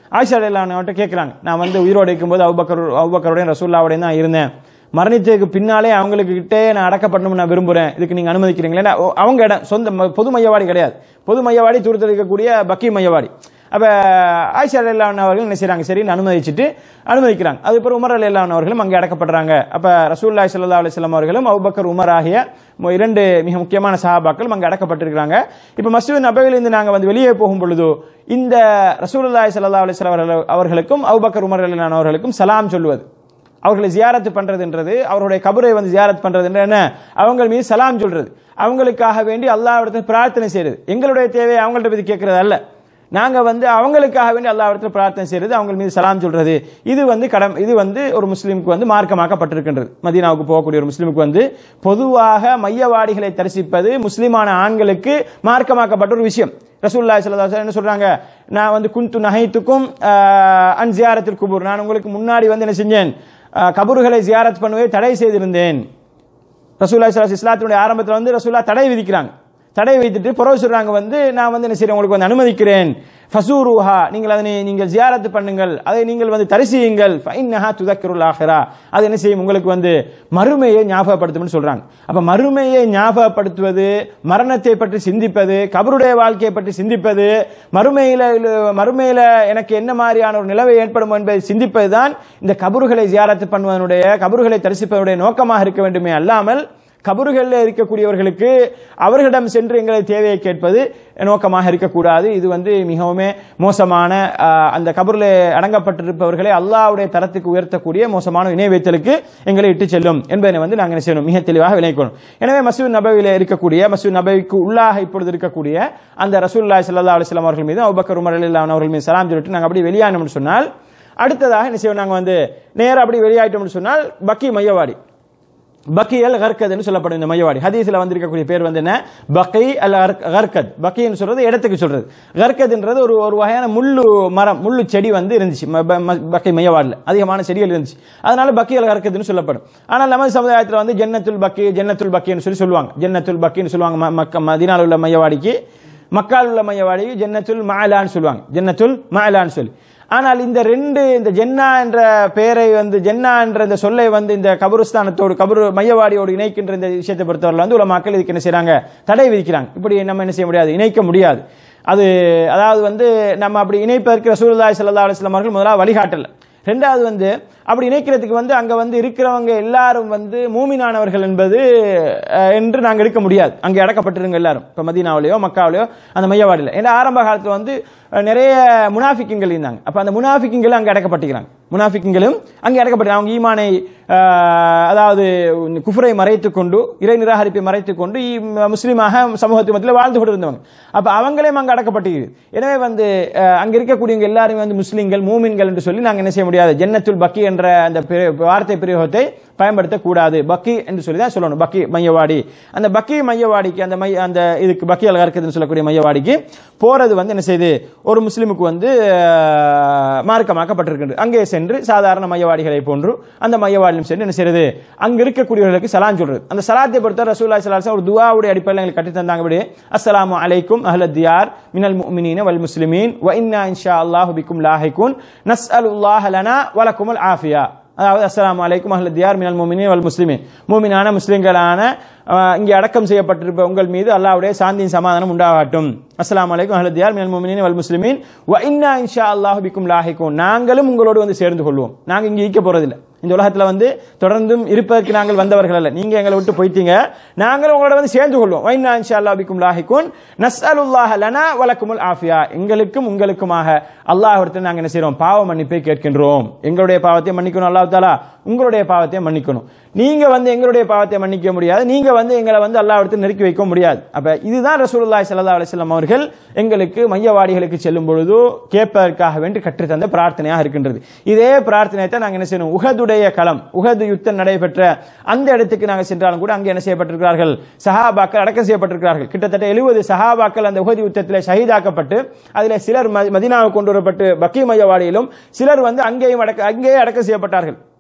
ஆயிஷா அவன்கிட்ட கேட்குறாங்க நான் வந்து உயிரோடு இருக்கும்போது அவுபக்கர் அவுபக்கரோடையும் ரசூல்லாவோடையும் தான் இருந்தேன் மரணித்ததுக்கு பின்னாலே அவங்களுக்கு கிட்டே நான் அடக்கப்படணும்னு நான் விரும்புறேன் இதுக்கு நீங்க அனுமதிக்கிறீங்களா அவங்க இடம் சொந்த ம- பொது மையவாடி கிடையாது பொது மையவாடி தூரத்தில் இருக்கக்கூடிய பக்கி மையவாடி அப்ப ஆயிஷா அல்லான் அவர்கள் என்ன செய்றாங்க சரின்னு அனுமதிச்சுட்டு அனுமதிக்கிறாங்க அதுக்கப்புறம் உமர் அலி அல்லான் அவர்களும் அங்கே அடக்கப்படுறாங்க அப்ப ரசூல்லாய் சல்லா அலிஸ்லாம் அவர்களும் அபுபக்கர் உமர் ஆகிய மு- இரண்டு மிக முக்கியமான சஹாபாக்களும் அங்கே அடக்கப்பட்டிருக்கிறாங்க இப்ப மஸ்ஜித் நபவிலிருந்து நாங்க வந்து வெளியே போகும் பொழுது இந்த ரசூலுல்லாஹி ஸல்லல்லாஹு அலைஹி வஸல்லம் அவர்கள் அவர்களுக்கும் அபூபக்கர் உமர் அலி அல்லான் அவர்களுக்கும் சலாம் சொல்லுவது அவர்களை ஜியாரத்து பண்றதுன்றது அவருடைய கபரை வந்து ஜியாரத் பண்றதுன்ற என்ன அவங்க மீது சலாம் சொல்றது அவங்களுக்காக வேண்டி அல்லாஹ்விடத்தில் பிரார்த்தனை செய்யறது எங்களுடைய தேவையை அவங்கள்ட்ட பத்தி கேட்கறது அல்ல நாங்க வந்து அவங்களுக்காக வேண்டி அல்லாஹ்விடத்தில் பிரார்த்தனை செய்யறது அவங்க மீது சலாம் சொல்றது இது வந்து கடம் இது வந்து ஒரு முஸ்லீமுக்கு வந்து மார்க்கமாக்கப்பட்டிருக்கின்றது மதீனாவுக்கு போகக்கூடிய ஒரு முஸ்லீமுக்கு வந்து பொதுவாக மையவாடிகளை தரிசிப்பது முஸ்லிமான ஆண்களுக்கு மார்க்கமாக்கப்பட்ட ஒரு விஷயம் ரசூலுல்லாஹி ஸல்லல்லாஹு அலைஹி வஸல்லம் என்ன சொல்றாங்க நான் வந்து குந்து நஹைத்துக்கும் அன் ஜியாரத்தில் குபூர் நான் உங்களுக்கு முன்னாடி வந்து என்ன செஞ்சேன் அஹ், கபறுகளை ஜியாரத் பண்ணுவதை தடை செய்திருந்தேன் ரசூல்லா ஸல்லல்லாஹு இஸ்லாத்தினுடைய ஆரம்பத்தில் வந்து ரசூல்லா தடை விதிக்கிறாங்க தடை வைத்துட்டு புறவு சொல்றாங்க வந்து நான் வந்து என்ன செய்றேன் உங்களுக்கு வந்து அனுமதிக்கிறேன் ஃபசூருஹா நீங்கள் அதனை நீங்கள் ஜியாரத்து பண்ணுங்கள் அதை நீங்கள் வந்து தரிசியுங்கள் ஃபைன்னஹா துதக்கிருல் ஆஹிரா அது என்ன செய்யும் உங்களுக்கு வந்து மறுமையை ஞாபகப்படுத்தும்னு சொல்றாங்க அப்ப மறுமையை ஞாபகப்படுத்துவது மரணத்தை பற்றி சிந்திப்பது கபருடைய வாழ்க்கையை பற்றி சிந்திப்பது மறுமையில மறுமையில எனக்கு என்ன மாதிரியான ஒரு நிலவை ஏற்படும் என்பதை சிந்திப்பது தான் இந்த கபறுகளை ஜியாரத்து பண்ணுவதனுடைய கபறுகளை தரிசிப்பதனுடைய நோக்கமாக இருக்க வேண்டுமே அல்லாமல் கபறுகளில் இருக்கக்கூடியவர்களுக்கு அவர்களிடம் சென்று எங்களை தேவையை கேட்பது நோக்கமாக இருக்கக்கூடாது இது வந்து மிகவும் மோசமான ஆஹ், அந்த கபரில் அடங்கப்பட்டிருப்பவர்களை அல்லாஹ்வுடைய தரத்துக்கு உயர்த்தக்கூடிய மோசமான இணை வைத்தலுக்கு எங்களை இட்டு செல்லும் என்பதை வந்து நாங்கள் என்ன செய்யணும் மிக தெளிவாக விளைக்கணும் எனவே மசூத் நபவியில் இருக்கக்கூடிய மசூத் நபவிக்கு உள்ளாக இப்பொழுது இருக்கக்கூடிய அந்த ரசூல்லாய் சல்லா அலிஸ்லாம் அவர்கள் மீது அபுபக்கர் உமர் அலில்லான் அவர்கள் மீது சலாம் சொல்லிட்டு நாங்கள் அப்படி வெளியானோம்னு சொன்னால் அடுத்ததாக என்ன செய்வோம் நாங்கள் வந்து நேரா அப்படி வெளியாயிட்டோம்னு சொன்னால் பக்கி மையவாடி பக்கியல் கர்கத்னு சொல்லப்படும் இந்த மையவாடி ஹதீஸ்ல வந்திருக்கக்கூடிய பேர் வந்து என்ன பக்கி அல் கர்கத் பக்கின்னு சொல்றது இடத்துக்கு சொல்றது கர்கத்ன்றது ஒரு ஒரு வகையான முள்ளு மரம் முள்ளு செடி வந்து இருந்துச்சு ம- ப- ம- பக்கை மையவாடில் அதிகமான செடிகள் இருந்துச்சு அதனால பக்கியல் கர்கத்னு சொல்லப்படும் ஆனால் நமது சமுதாயத்தில் வந்து ஜன்னத்துல் பக்கி ஜன்னத்துல் பக்கின்னு சொல்லி சொல்லுவாங்க ஜன்னத்துல் பக்கின்னு சொல்லுவாங்க ம- மக்க மதினால் உள்ள மையவாடிக்கு மக்கால் உள்ள மையவாடிக்கு ஜன்னத்துல் மாலான்னு சொல்லுவாங்க ஜன்னத்துல் மாலான்னு சொல்லி ஆனால் இந்த ரெண்டு இந்த ஜென்னா என்ற பெயரை வந்து ஜென்னா என்ற இந்த சொல்லை வந்து இந்த கபருஸ்தானத்தோடு கபரு மையவாடியோடு இணைக்கின்ற இந்த விஷயத்தை பொறுத்தவரை வந்து உள்ள மக்கள் இதுக்கு என்ன செய்றாங்க தடை விதிக்கிறாங்க இப்படி நம்ம என்ன செய்ய முடியாது இணைக்க முடியாது அது அதாவது வந்து நம்ம அப்படி இணைப்பதற்கு ரசூலுல்லாஹி ஸல்லல்லாஹு அலைஹி வஸல்லம் அவர்கள் முதலாவது வழிகாட்டல ரெண்டாவது வந்து அப்படி இணைக்கிறதுக்கு வந்து அங்க வந்து இருக்கிறவங்க எல்லாரும் வந்து மூமினானவர்கள் என்பது அஹ், என்று நாங்க எடுக்க முடியாது அங்கே அடக்கப்பட்டிருங்க எல்லாரும் இப்ப மதீனாவிலேயோ மக்காவிலேயோ அந்த மையவாடியில் ஏன்னா ஆரம்ப காலத்துல வந்து அஹ், நிறைய முனாஃபிக்குங்கள் இருந்தாங்க அப்ப அந்த முனாஃபிக்குங்கள் அங்கே அடக்கப்பட்டிருக்கிறாங்க முனாஃபிக்குங்களும் அங்கே அடக்கப்பட்டு அவங்க ஈமானை அஹ், அதாவது குஃபரை மறைத்துக் கொண்டு இறை நிராகரிப்பை மறைத்துக் கொண்டு ஈ- முஸ்லீமாக சமூகத்து மத்தியில் வாழ்ந்து கொண்டு இருந்தவங்க அப்ப அவங்களையும் அங்கே அடக்கப்பட்டிருக்கு எனவே வந்து அஹ், அங்க இருக்கக்கூடியவங்க எல்லாருமே வந்து முஸ்லீம்கள் மூமின்கள் என்று சொல்லி நாங்க என்ன செய்ய முடியாது ஜன்னத்துல் பக்கி என்ற அந்த பிர- வார்த்தை பிரயோகத்தை பயன்படுத்தக்கூடாது பக்கி என்று சொல்லி தான் சொல்லணும் பக்கி மையவாடி அந்த பக்கி மையவாடிக்கு அந்த மைய அந்த இதுக்கு பக்கி அழகா இருக்குதுன்னு சொல்லக்கூடிய மையவாடிக்கு போறது வந்து என்ன செய்யுது ஒரு முஸ்லிமுக்கு வந்து அஹ், மார்க்கமாக்கப்பட்டிருக்கின்றது அங்கே சென்று சாதாரண மையவாடிகளை போன்று அந்த மையவாடிலும் சென்று என்ன செய்யறது அங்க இருக்கக்கூடியவர்களுக்கு சலான் சொல்றது அந்த சலாத்தை பொறுத்த ரசூல்லா ஸல்லல்லாஹு ஒரு துவாவுடைய அடிப்படையில் எங்களுக்கு கட்டி தந்தாங்க விடு அஸ்ஸலாமு அலைக்கும் அஹ்லத் தியார் மினல் முஃமினீன வல் முஸ்லிமீன் வ இன்னா இன்ஷா அல்லாஹு பிக்கும் லாஹிகுன் நஸ்அலுல்லாஹ லனா வலக்குமுல் ஆஃபியா அதாவது அஸ்ஸலாமு அலைக்கும் அஹ்ல தியார் மினல் முமினின் வல் முஸ்லிமின் மூமினான முஸ்லிம்களான அஹ், இங்கே அடக்கம் செய்யப்பட்டிருப்ப உங்கள் மீது அல்லாஹ்வுடைய சாந்தியின் சமாதானம் உண்டாகட்டும் அஸ்ஸலாமு அலைக்கும் அஹ்ல தியார் மினல் முமினின் வல் முஸ்லிமின் வ இன்னா இன்ஷா அல்லாஹு பிக்கும் லாஹிக்கும் நாங்களும் உங்களோடு வந்து சேர்ந்து கொள்வோம் நாங்க இங்கே ஈக்க போறதில்லை இந்த உலகத்துல வந்து தொடர்ந்தும் இருப்பதற்கு நாங்கள் வந்தவர்கள் அல்ல நீங்க எங்களை விட்டு போயிட்டீங்க நாங்களும் உங்களோட வந்து சேர்ந்து கொள்வோம் வைனா இன்ஷா அல்லாஹ் பிக்கும் லாஹிகுன் நஸ்அலுல்லாஹ லனா வலக்குமுல் ஆஃபியா எங்களுக்கும் உங்களுக்குமாக அல்லாஹ்விடத்தில் நாங்கள் என்ன செய்றோம் பாவ மன்னிப்பை கேட்கின்றோம் எங்களுடைய பாவத்தை மன்னிக்கணும் அல்லாஹ் தாலா உங்களுடைய பாவத்தை மன்னிக்கணும் நீங்க வந்து எங்களுடைய பாவத்தை மன்னிக்க முடியாது நீங்க வந்து எங்களை வந்து அல்லாஹ்விடத்தில் நெருக்கி வைக்க முடியாது அப்ப இதுதான் ரசூலுல்லாஹி ஸல்லல்லாஹு அலைஹி வஸல்லம் அவர்கள் எங்களுக்கு மையவாடிகளுக்கு செல்லும் பொழுது கேட்பதற்காக வேண்டி கற்றுத்தந்த பிரார்த்தனையாக இருக்கின்றது இதே பிரார்த்தனை தான் நாங்கள் என்ன செய்யணும் உகதுடைய களம் உகது யுத்தம் நடைபெற்ற அந்த இடத்துக்கு நாங்கள் சென்றாலும் கூட அங்கே என்ன செய்யப்பட்டிருக்கிறார்கள் சஹாபாக்கள் அடக்கம் செய்யப்பட்டிருக்கிறார்கள் கிட்டத்தட்ட எழுபது சஹாபாக்கள் அந்த உகது யுத்தத்தில் ஷஹீதாக்கப்பட்டு அதில் சிலர் ம- மதீனாவுக்கு கொண்டு வரப்பட்டு பக்கி மையவாடியிலும் சிலர் வந்து அங்கேயும் அடக்க அங்கேயே அடக்கம் செய்யப்பட்டார்கள்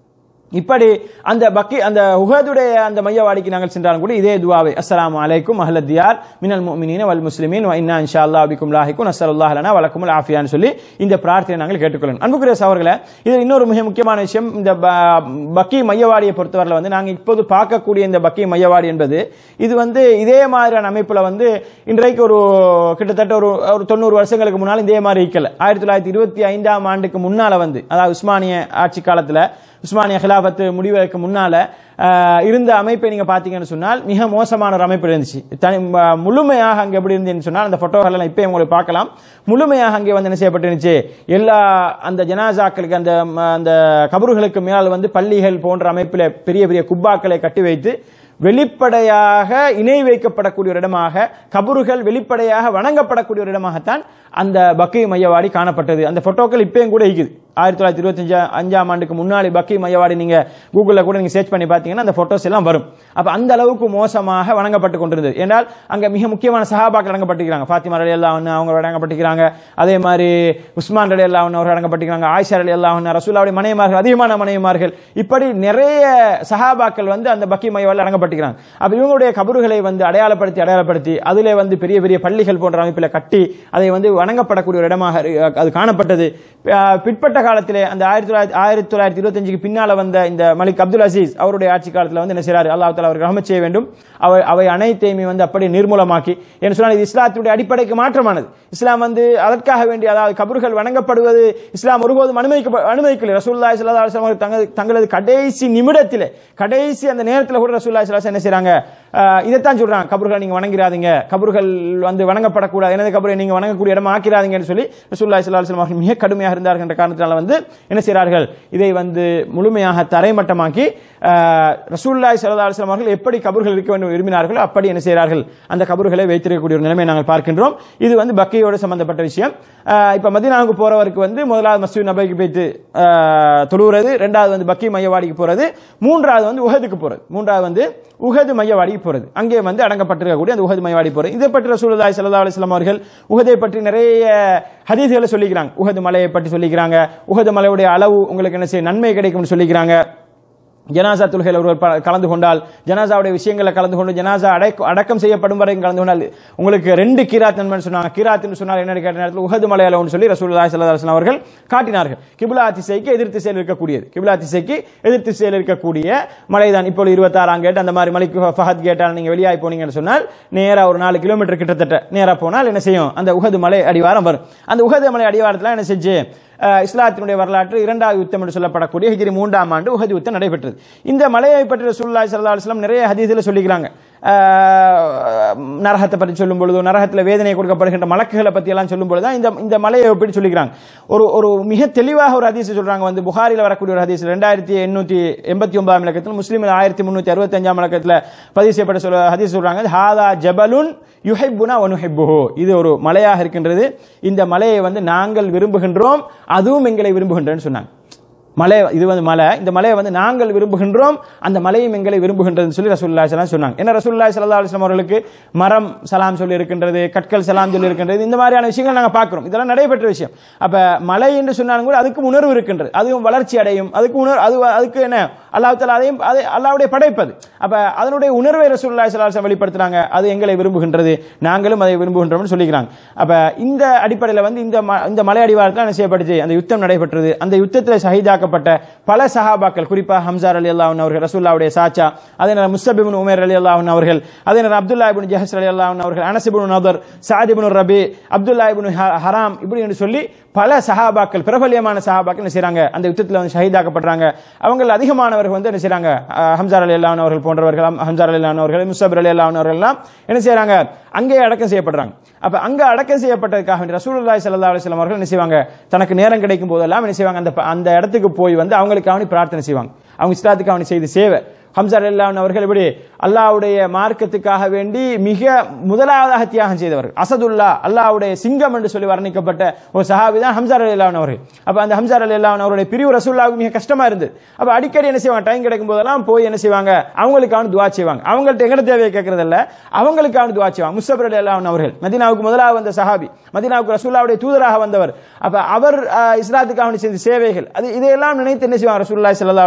இப்படி அந்த பக்கி அந்த உஹதுடைய அந்த மையவாடிக்கு நாங்கள் சென்றாலும் கூட இதே துவாவை அஸ்ஸலாமு அலைக்கும் அஹ்லத்தியார் மினல் முஃமினீன வல் முஸ்லிமீன் வ இன்னா இன்ஷா அல்லாஹ் பிக்கும் லாஹிக்கும் நஸ்ஸலுல்லாஹ் லனா வலக்குமுல் ஆஃபியான்னு சொல்லி இந்த பிரார்த்தனை நாங்கள் கேட்டுக்கொள்ளணும் அன்புக்குரிய சகோதரர்களே இது இன்னொரு மிக முக்கியமான விஷயம் இந்த ப- பக்கி மையவாடியை பொறுத்தவரையில் வந்து நாங்கள் இப்போது பார்க்கக்கூடிய இந்த பக்கி மையவாடி என்பது இது வந்து இதே மாதிரியான அமைப்புல வந்து இன்றைக்கு ஒரு கிட்டத்தட்ட ஒரு ஒரு தொண்ணூறு வருஷங்களுக்கு முன்னால் இதே மாதிரி இருக்கல ஆயிரத்தி தொள்ளாயிரத்தி இருபத்தி ஐந்தாம் ஆண்டுக்கு முன்னால வந்து அதாவது உஸ்மானிய ஆட்சி காலத்துல உஸ்மானிய ஹிலாபத்து முடிவதற்கு முன்னால ஆஹ், இருந்த அமைப்பை நீங்க பாத்தீங்கன்னு சொன்னால் மிக மோசமான ஒரு அமைப்பு இருந்துச்சு தனி ம- முழுமையாக அங்க எப்படி இருந்துன்னு சொன்னால் அந்த போட்டோகள் எல்லாம் இப்பயும் உங்களுக்கு பார்க்கலாம் முழுமையாக அங்கே வந்து என்ன செய்யப்பட்டிருந்துச்சு எல்லா அந்த ஜனாசாக்களுக்கு அந்த ம- அந்த கபறுகளுக்கு மேல் வந்து பள்ளிகள் போன்ற அமைப்பில் பெரிய பெரிய குப்பாக்களை கட்டி வைத்து வெளிப்படையாக இணை வைக்கப்படக்கூடிய ஒரு இடமாக கபறுகள் வெளிப்படையாக வணங்கப்படக்கூடிய ஒரு இடமாகத்தான் அந்த பக்கை மையவாடி காணப்பட்டது அந்த போட்டோக்கள் இப்பயும் கூட இருக்குது ஆயிரத்தி தொள்ளாயிரத்தி இருபத்தஞ்சு அஞ்சாம் ஆண்டுக்கு முன்னாடி பக்கை மையவாடி நீங்க கூகுளில் கூட நீங்க சர்ச் பண்ணி பார்த்தீங்கன்னா அந்த போட்டோஸ் எல்லாம் வரும் அப்ப அந்த அளவுக்கு மோசமாக வணங்கப்பட்டு கொண்டிருந்தது ஏனால் அங்க மிக முக்கியமான சஹாபாக்கள் வழங்கப்பட்டிருக்கிறாங்க ஃபாத்திமா ரலி அல்லா அவங்க வழங்கப்பட்டிருக்கிறாங்க அதே மாதிரி உஸ்மான் ரலி அல்லா அவர் வழங்கப்பட்டிருக்கிறாங்க ஆயிஷா ரலி அல்லா ரசூல்லாவுடைய மனைவிமார்கள் அதிகமான மனைவிமார்கள் இப்படி நிறைய சஹாபாக்கள் வந்து அந்த பக்கி மையவால் அடங்கப்பட்டிருக்கிறாங்க அப்ப இவங்களுடைய கபறுகளை வந்து அடையாளப்படுத்தி அடையாளப்படுத்தி அதிலே வந்து பெரிய பெரிய பள்ளிகள் போன்ற அமைப்பில் கட்டி அதை வந்து வணங்கப்படக்கூடிய ஒரு இடமாக இரு- அது காணப்பட்டது அஹ் பிற்பட்ட காலத்திலே அந்த ஆயிரத்தி தொள்ளாயிரத்தி ஆயிரத்தி தொள்ளாயிரத்தி இருபத்தஞ்சுக்கு பின்னால வந்த இந்த மலிக் அப்துல் அசீஸ் அவருடைய ஆட்சி காலத்தில் வந்து என்ன செய்றாரு அல்லாஹ் தாலா அவருக்கு ரஹமத் செய்ய வேண்டும் அவை அவை அனைத்தையுமே வந்து அப்படி நிர்மூலமாக்கி என்று சொன்னால் இது இஸ்லாத்துடைய அடிப்படைக்கு மாற்றமானது இஸ்லாம் வந்து அதற்காக வேண்டிய அதாவது கபறுகள் வணங்கப்படுவது இஸ்லாம் ஒருபோதும் அனுமதிக்க அனுமதிக்கல ரசூல்லா ஸல்லல்லாஹு அலைஹி வஸல்லம் தங்கள் தங்களது கடைசி நிமிடத்திலே கடைசி அந்த நேரத்தில் கூட ரசூல்லா ஸல்லல்லாஹு அலைஹி வஸல்லம் என்ன செய்றாங்க அஹ், இதைத்தான் சொல்றாங்க கபறுகளை நீங்க வணங்கிறாதீங்க கபறுகள் வந்து வணங்கப்படக்கூடாது எனது கபரை நீங்க வணங்கக்கூடிய இடமா ஆக்கிறாதீங்கன்னு சொல்லி ரசூல்லா ஸல்லல்லாஹு அலைஹி வஸல்லம் அவர்கள் மிக கடுமையாக இருந்தார்கள் என்ற காரணத்தினால வந்து என்ன செய்றார்கள் இதை வந்து முழுமையாக தரைமட்டமாக்கி அஹ், ரசூலுல்லாஹி ஸல்லல்லாஹு அலைஹி வஸல்லம் அவர்கள் எப்படி கபர்கள் இருக்க வேண்டும் விரும்பினார்களோ அப்படி என்ன செய்கிறார்கள் அந்த கபர்களை வைத்திருக்கக்கூடிய ஒரு நிலைமை நாங்கள் பார்க்கின்றோம் இது வந்து பக்கையோடு சம்பந்தப்பட்ட விஷயம் அஹ், இப்ப மதீனாவுக்கு போறவருக்கு வந்து முதலாவது மஸ்ஜித் நபைக்கு போயிட்டு அஹ், தொழுகிறது ரெண்டாவது வந்து பக்கி மையவாடிக்கு போறது மூன்றாவது வந்து உஹதுக்கு போறது மூன்றாவது வந்து உஹது மையவாடிக்கு போறது அங்கே வந்து அடங்கப்பட்டிருக்கக்கூடிய அந்த உஹது மையவாடி போறது இதை பற்றி ரசூலுல்லாஹி ஸல்லல்லாஹு அலைஹி வஸல்லம் அவர்கள் உஹதை பற்றி நிறைய ஹதீஸ்களை சொல்லிக்கிறாங்க உஹது மலையை பற்றி சொல்லிக்கிறாங்க உஹது மலையுடைய அளவு உங்களுக்கு என்ன செய்ய நன்மை கிடைக்கும்னு சொல்லிக்கிறாங்க ஜனாசா தொழுகையில் ஒருவர் ப- கலந்து கொண்டால் ஜனாசாவுடைய விஷயங்களை கலந்து கொண்டு ஜனாசா அடக்க அடக்கம் செய்யப்படும் வரைக்கும் கலந்து கொண்டால் உங்களுக்கு ரெண்டு கீராத் நன்மைன்னு சொன்னாங்க கீராத்னு சொன்னால் என்ன கேட்ட நேரத்தில் உஹது மலையாள ஒன்று சொல்லி ரசூலுல்லாஹி ஸல்லல்லாஹு அலைஹி வஸல்லம் அவர்கள் காட்டினார்கள் கிப்லா திசைக்கு எதிர் திசையில் இருக்கக்கூடியது கிப்லா திசைக்கு எதிர் திசையில் இருக்கக்கூடிய மலைதான் இப்போ இருபத்தாறாம் கேட் அந்த மாதிரி மலைக்கு ஃபஹத் கேட்டால் நீங்க வெளியாகி போனீங்கன்னு சொன்னால் நேரா ஒரு நாலு கிலோமீட்டர் கிட்டத்தட்ட நேரா போனால் என்ன செய்யும் அந்த உஹது மலை அடிவாரம் வரும் அந்த உஹது மலை அடிவாரத்தில் என்ன செஞ்சு அஹ், இஸ்லாத்தினுடைய வரலாற்று இரண்டாவது யுத்தம் என்று சொல்லப்படக்கூடிய ஹிஜ்ரி மூன்றாம் ஆண்டு உஹது யுத்தம் நடைபெற்றது இந்த மலையை பற்றி ரசூலுல்லாஹி ஸல்லல்லாஹு அலைஹி வஸல்லம் நிறைய ஹதீஸில் சொல்லிக்கிறாங்க அஹ், நரகத்தை பற்றி சொல்லும் பொழுது நரகத்தில் வேதனை கொடுக்கப்படுகின்ற மலக்குகளை பற்றி எல்லாம் சொல்லும் பொழுது தான் இந்த இந்த மலையை எப்படி சொல்லிக்கிறாங்க ஒரு ஒரு மிக தெளிவாக ஒரு ஹதீஸ் சொல்றாங்க வந்து புகாரில் வரக்கூடிய ஒரு ஹதீஸ் ரெண்டாயிரத்தி எண்ணூத்தி எண்பத்தி ஒன்பதாம் இலக்கத்தில் முஸ்லீமில் ஆயிரத்தி முன்னூத்தி அறுபத்தி அஞ்சாம் இலக்கத்தில் பதிவு செய்யப்பட்ட சொல்ல ஹதீஸ் சொல்றாங்க ஹாதா ஜபலுன் யுஹிப்புனா வனுஹிப்புஹு இது ஒரு மலையாக இருக்கின்றது இந்த மலையை வந்து நாங்கள் விரும்புகின்றோம் அதுவும் எங்களை விரும்புகின்றன்னு சொன்னாங்க மலை இது வந்து மலை இந்த மலையை வந்து நாங்கள் விரும்புகின்றோம் அந்த மலையும் எங்களை விரும்புகின்றதுன்னு சொல்லி ரசூலுல்லாஹி ஸல்லல்லாஹு அலைஹி வஸல்லம் சொன்னாங்க என்ன ரசூலுல்லாஹி ஸல்லல்லாஹு அலைஹி வஸல்லம் அவர்களுக்கு மரம் சலாம் சொல்லி இருக்கின்றது கற்கள் சலாம் சொல்லி இருக்கின்றது இந்த மாதிரியான விஷயங்கள் நாங்கள் பார்க்கிறோம் இதெல்லாம் நடைபெற்ற விஷயம் அப்ப மலை என்று சொன்னாலும் கூட அதுக்கும் உணர்வு இருக்கின்றது அதுவும் வளர்ச்சி அடையும் அதுக்கு உணர்வு அது அதுக்கு என்ன அல்லாஹ் தஆலா அதையும் அது அல்லாஹ்வுடைய படைப்பது அப்ப அதனுடைய உணர்வை ரசூலுல்லாஹி ஸல்லல்லாஹு அலைஹி வஸல்லம் வெளிப்படுத்துறாங்க அது எங்களை விரும்புகின்றது நாங்களும் அதை விரும்புகின்றோம்னு சொல்லிக்கிறாங்க அப்ப இந்த அடிப்படையில் வந்து இந்த ம- இந்த மலை அடிவாரத்தில் என்ன செய்யப்பட்டுச்சு அந்த யுத்தம் நடைபெற்றது அந்த யுத்தத்தில் ஷஹீதாக்கப்பட்ட பல சஹாபாக்கள் குறிப்பாக ஹம்சார் அலி அல்லாஹ் அவர்கள் ரசூல்லாவுடைய சாச்சா அதே நேரம் முஸ்தபிபின் உமேர் அலி அல்லாஹ் அவர்கள் அதே நேரம் அப்துல்லா இபின் ஜஹஸ் அலி அல்லாஹ் அவர்கள் Anas ibn Nadr Saad ibn Rabi Abdullah ibn Haram இப்படி என்று சொல்லி பல சஹாபாக்கள் பிரபல்யமான சஹாபாக்கள் என்ன செய்றாங்க அந்த யுத்தத்தில் வந்து ஷஹீதாக்கப்படுறாங்க அவங்க அதிகமானவர்கள் வந்து என்ன செய்றாங்க அஹ், ஹம்சார் அலி அல்லாஹ் அவர்கள் போன்றவர்கள் ஹம்- ஹம்சார் அலி அல்லாஹ் அவர்கள் முஸ்தபிர் அலி அல்லாஹ் அவர்கள் எல்லாம் என்ன செய்றாங்க அங்கே அடக்கம் செய்யப்படுறாங்க அப்ப அங்க அடக்கம் செய்யப்பட்டதுக்காக வேண்டி ரசூலுல்லாஹி ஸல்லல்லாஹு அலைஹி வஸல்லம் அவர்கள் என்ன செய்வாங்க தனக்கு நேரம் கிடைக்கும் போதெல்லாம் என்ன செய்வாங்க அந்த ப- அந்த இடத்துக்கு போய் வந்து அவங்களுக்காக வேண்டி பிரார்த்தனை செய்வாங்க அவங்க இஸ்லாத்துக்காக வேண்டி செய்த சேவை ஹம்சார் அல்லாஹ் அவர்கள் எப்படி அல்லாஹ்வுடைய மார்க்கத்துக்காக வேண்டி மிக முதலாவதாக தியாகம் செய்தவர்கள் அசதுல்லா அல்லாஹ்வுடைய சிங்கம் என்று சொல்லி வர்ணிக்கப்பட்ட ஒரு சஹாபி தான் ஹம்சார் அலி அல்லாஹ் அவர்கள் அப்ப அந்த ஹம்சார் அலி அல்லாஹ் அவருடைய பிரிவு ரசூல்லாவுக்கு மிக கஷ்டமா இருந்தது அப்ப அடிக்கடி என்ன செய்வாங்க டைம் கிடைக்கும் போதெல்லாம் போய் என்ன செய்வாங்க அவங்களுக்கான துவா செய்வாங்க அவங்கள்ட்ட எங்கட தேவையை கேட்கறது இல்ல அவங்களுக்கான துவா செய்வாங்க முஸ்தபர் அலி அல்லாஹ் அவர்கள் மதீனாவுக்கு முதலாக வந்த சஹாபி மதீனாவுக்கு ரசூல்லாவுடைய தூதராக வந்தவர் அப்ப அவர் அஹ், இஸ்லாத்துக்காக வேண்டி செய்த சேவைகள் அது இதையெல்லாம் நினைத்து என்ன செய்வாங்க ரசூலுல்லாஹி ஸல்லல்லாஹு அலைஹி வஸல்லம் அவர்கள்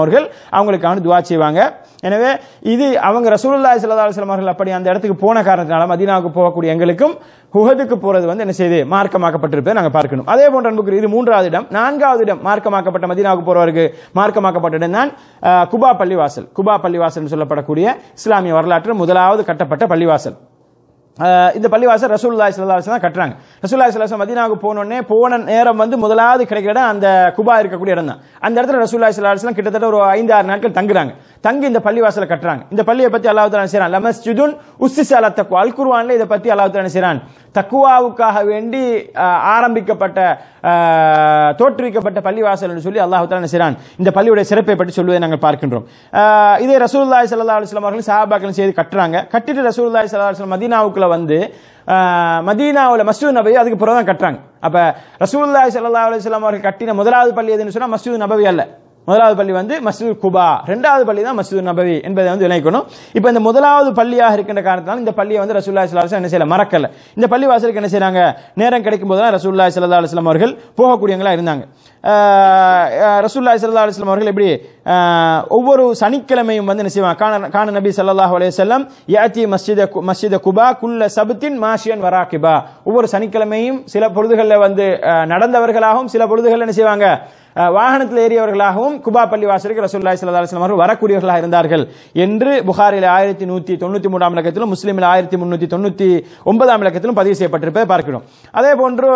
அவர்கள் அவங்களுக்கான துவா செய்வாங்க எனவே இது அவங்க ரசூலுல்லாஹி ஸல்லல்லாஹு அலைஹி வஸல்லம் அவர்கள் அப்படி அந்த இடத்துக்கு போன காரணத்தினால மதீனாவுக்கு போகக்கூடிய எங்களுக்கும் ஹுஹதுக்கு போறது வந்து என்ன செய்யுது மார்க்கமாக்கப்பட்டிருப்பதை நாங்கள் பார்க்கணும் அதே போன்ற அன்புக்கு இது மூன்றாவது இடம் நான்காவது இடம் மார்க்கமாக்கப்பட்ட மதீனாவுக்கு போறவருக்கு மார்க்கமாக்கப்பட்ட இடம் தான் அஹ், குபா பள்ளிவாசல் குபா பள்ளிவாசல் சொல்லப்படக்கூடிய இஸ்லாமிய வரலாற்று முதலாவது கட்டப்பட்ட பள்ளிவாசல் அஹ் இந்த பள்ளிவாசல் ரசூலுல்லாஹி ஸல்லல்லாஹு அலைஹி வஸல்லம் கட்டுறாங்க ரசூலுல்லாஹி ஸல்லல்லாஹு அலைஹி வஸல்லம் மதீனாவுக்கு போனோடனே போன நேரம் வந்து முதலாவது கிடைக்கிற இடம் அந்த குபா இருக்கக்கூடிய இடம் தான் அந்த இடத்துல ரசூலுல்லாஹி ஸல்லல்லாஹு அலைஹி வஸல்லம் கிட்டத்தட்ட ஒரு ஐந்து ஆறு நாட்கள் தங்குறாங்க தங்கி இந்த பள்ளிவாசலை கட்டுறாங்க இந்த பள்ளியை பத்தி அல்லாஹ் தஆலா செய்றான் லமஸ்ஜிதுன் உஸ்ஸிஸ அலா தக்வா அல் குர்ஆன்ல இதை பத்தி அல்லாஹ் தஆலா செய்றான் தக்குவாவுக்காக வேண்டி அஹ், ஆரம்பிக்கப்பட்ட அஹ், தோற்றுவிக்கப்பட்ட பள்ளிவாசல் என்று சொல்லி அல்லாஹ் தஆலா செய்றான் இந்த பள்ளியுடைய சிறப்பை பற்றி சொல்வதை நாங்கள் பார்க்கின்றோம் அஹ், இதே ரசூலுல்லாஹி ஸல்லல்லாஹு அலைஹி வஸல்லம் அவர்கள் சஹாபாக்கள் செய்து கட்டுறாங்க கட்டிட்டு ரசூலுல்லாஹி ஸல்லல்லாஹு அலைஹி வஸல்லம் மதீனாவுக்குள்ள வந்து ஆஹ், மதீனாவுல மஸ்ஜித் நபவி அதுக்கு பிறகு தான் கட்டுறாங்க அப்ப ரசூலுல்லாஹி ஸல்லல்லாஹு அலைஹி வஸல்லம் அவர்கள் கட்டின முதலாவது பள்ளி எதுன்னு சொன்னா மஸ்ஜித் நபவி அல்ல முதலாவது பள்ளி வந்து மஸ்ஜித் குபா ரெண்டாவது பள்ளி தான் மஸ்ஜித் நபவி என்பதை வந்து இணைக்கணும் இப்போ இந்த முதலாவது பள்ளியாக இருக்கின்ற காரணத்தினால இந்த பள்ளியை வந்து ரசூலுல்லாஹி ஸல்லல்லாஹு அலைஹி வஸல்லம் என்ன செய்யல மறக்கல இந்த பள்ளி வாசலுக்கு என்ன செய்றாங்க நேரம் கிடைக்கும் போதெல்லாம் ரசூலுல்லாஹி ஸல்லல்லாஹு அலைஹி வஸல்லம் அவர்கள் போகக்கூடியவங்களா இருந்தாங்க ஆஹ், ஆஹ், ரசூலுல்லாஹி ஸல்லல்லாஹு அலைஹி வஸல்லம் அவர்கள் எப்படி ஆஹ், ஒவ்வொரு சனிக்கிழமையும் வந்து என்ன செய்வாங்க கான கான நபி ஸல்லல்லாஹு அலைஹி வஸல்லம் யாத்தி மஸ்ஜித கு- மஸ்ஜித குபா குல்ல சபத்தின் மாஷியன் வராகிபா ஒவ்வொரு சனிக்கிழமையும் சில பொழுதுகளில் வந்து ஆஹ், நடந்தவர்களாகவும் சில பொழுதுகளில் என்ன செய்வாங்க அஹ், வாகனத்தில் ஏறியவர்களாகவும் குபா பள்ளி வாசலுக்கு ரசூலுல்லாஹி ஸல்லல்லாஹு அலைஹி வஸல்லம் அவர்கள் வரக்கூடியவர்களாக இருந்தார்கள் என்று புகாரில் ஆயிரத்தி நூத்தி தொண்ணூத்தி மூன்றாம் இலக்கத்திலும் முஸ்லீமில் ஆயிரத்தி முன்னூத்தி தொண்ணூத்தி ஒன்பதாம் இலக்கத்திலும் பதிவு செய்யப்பட்டிருப்பதை பார்க்கிறோம் அதே போன்று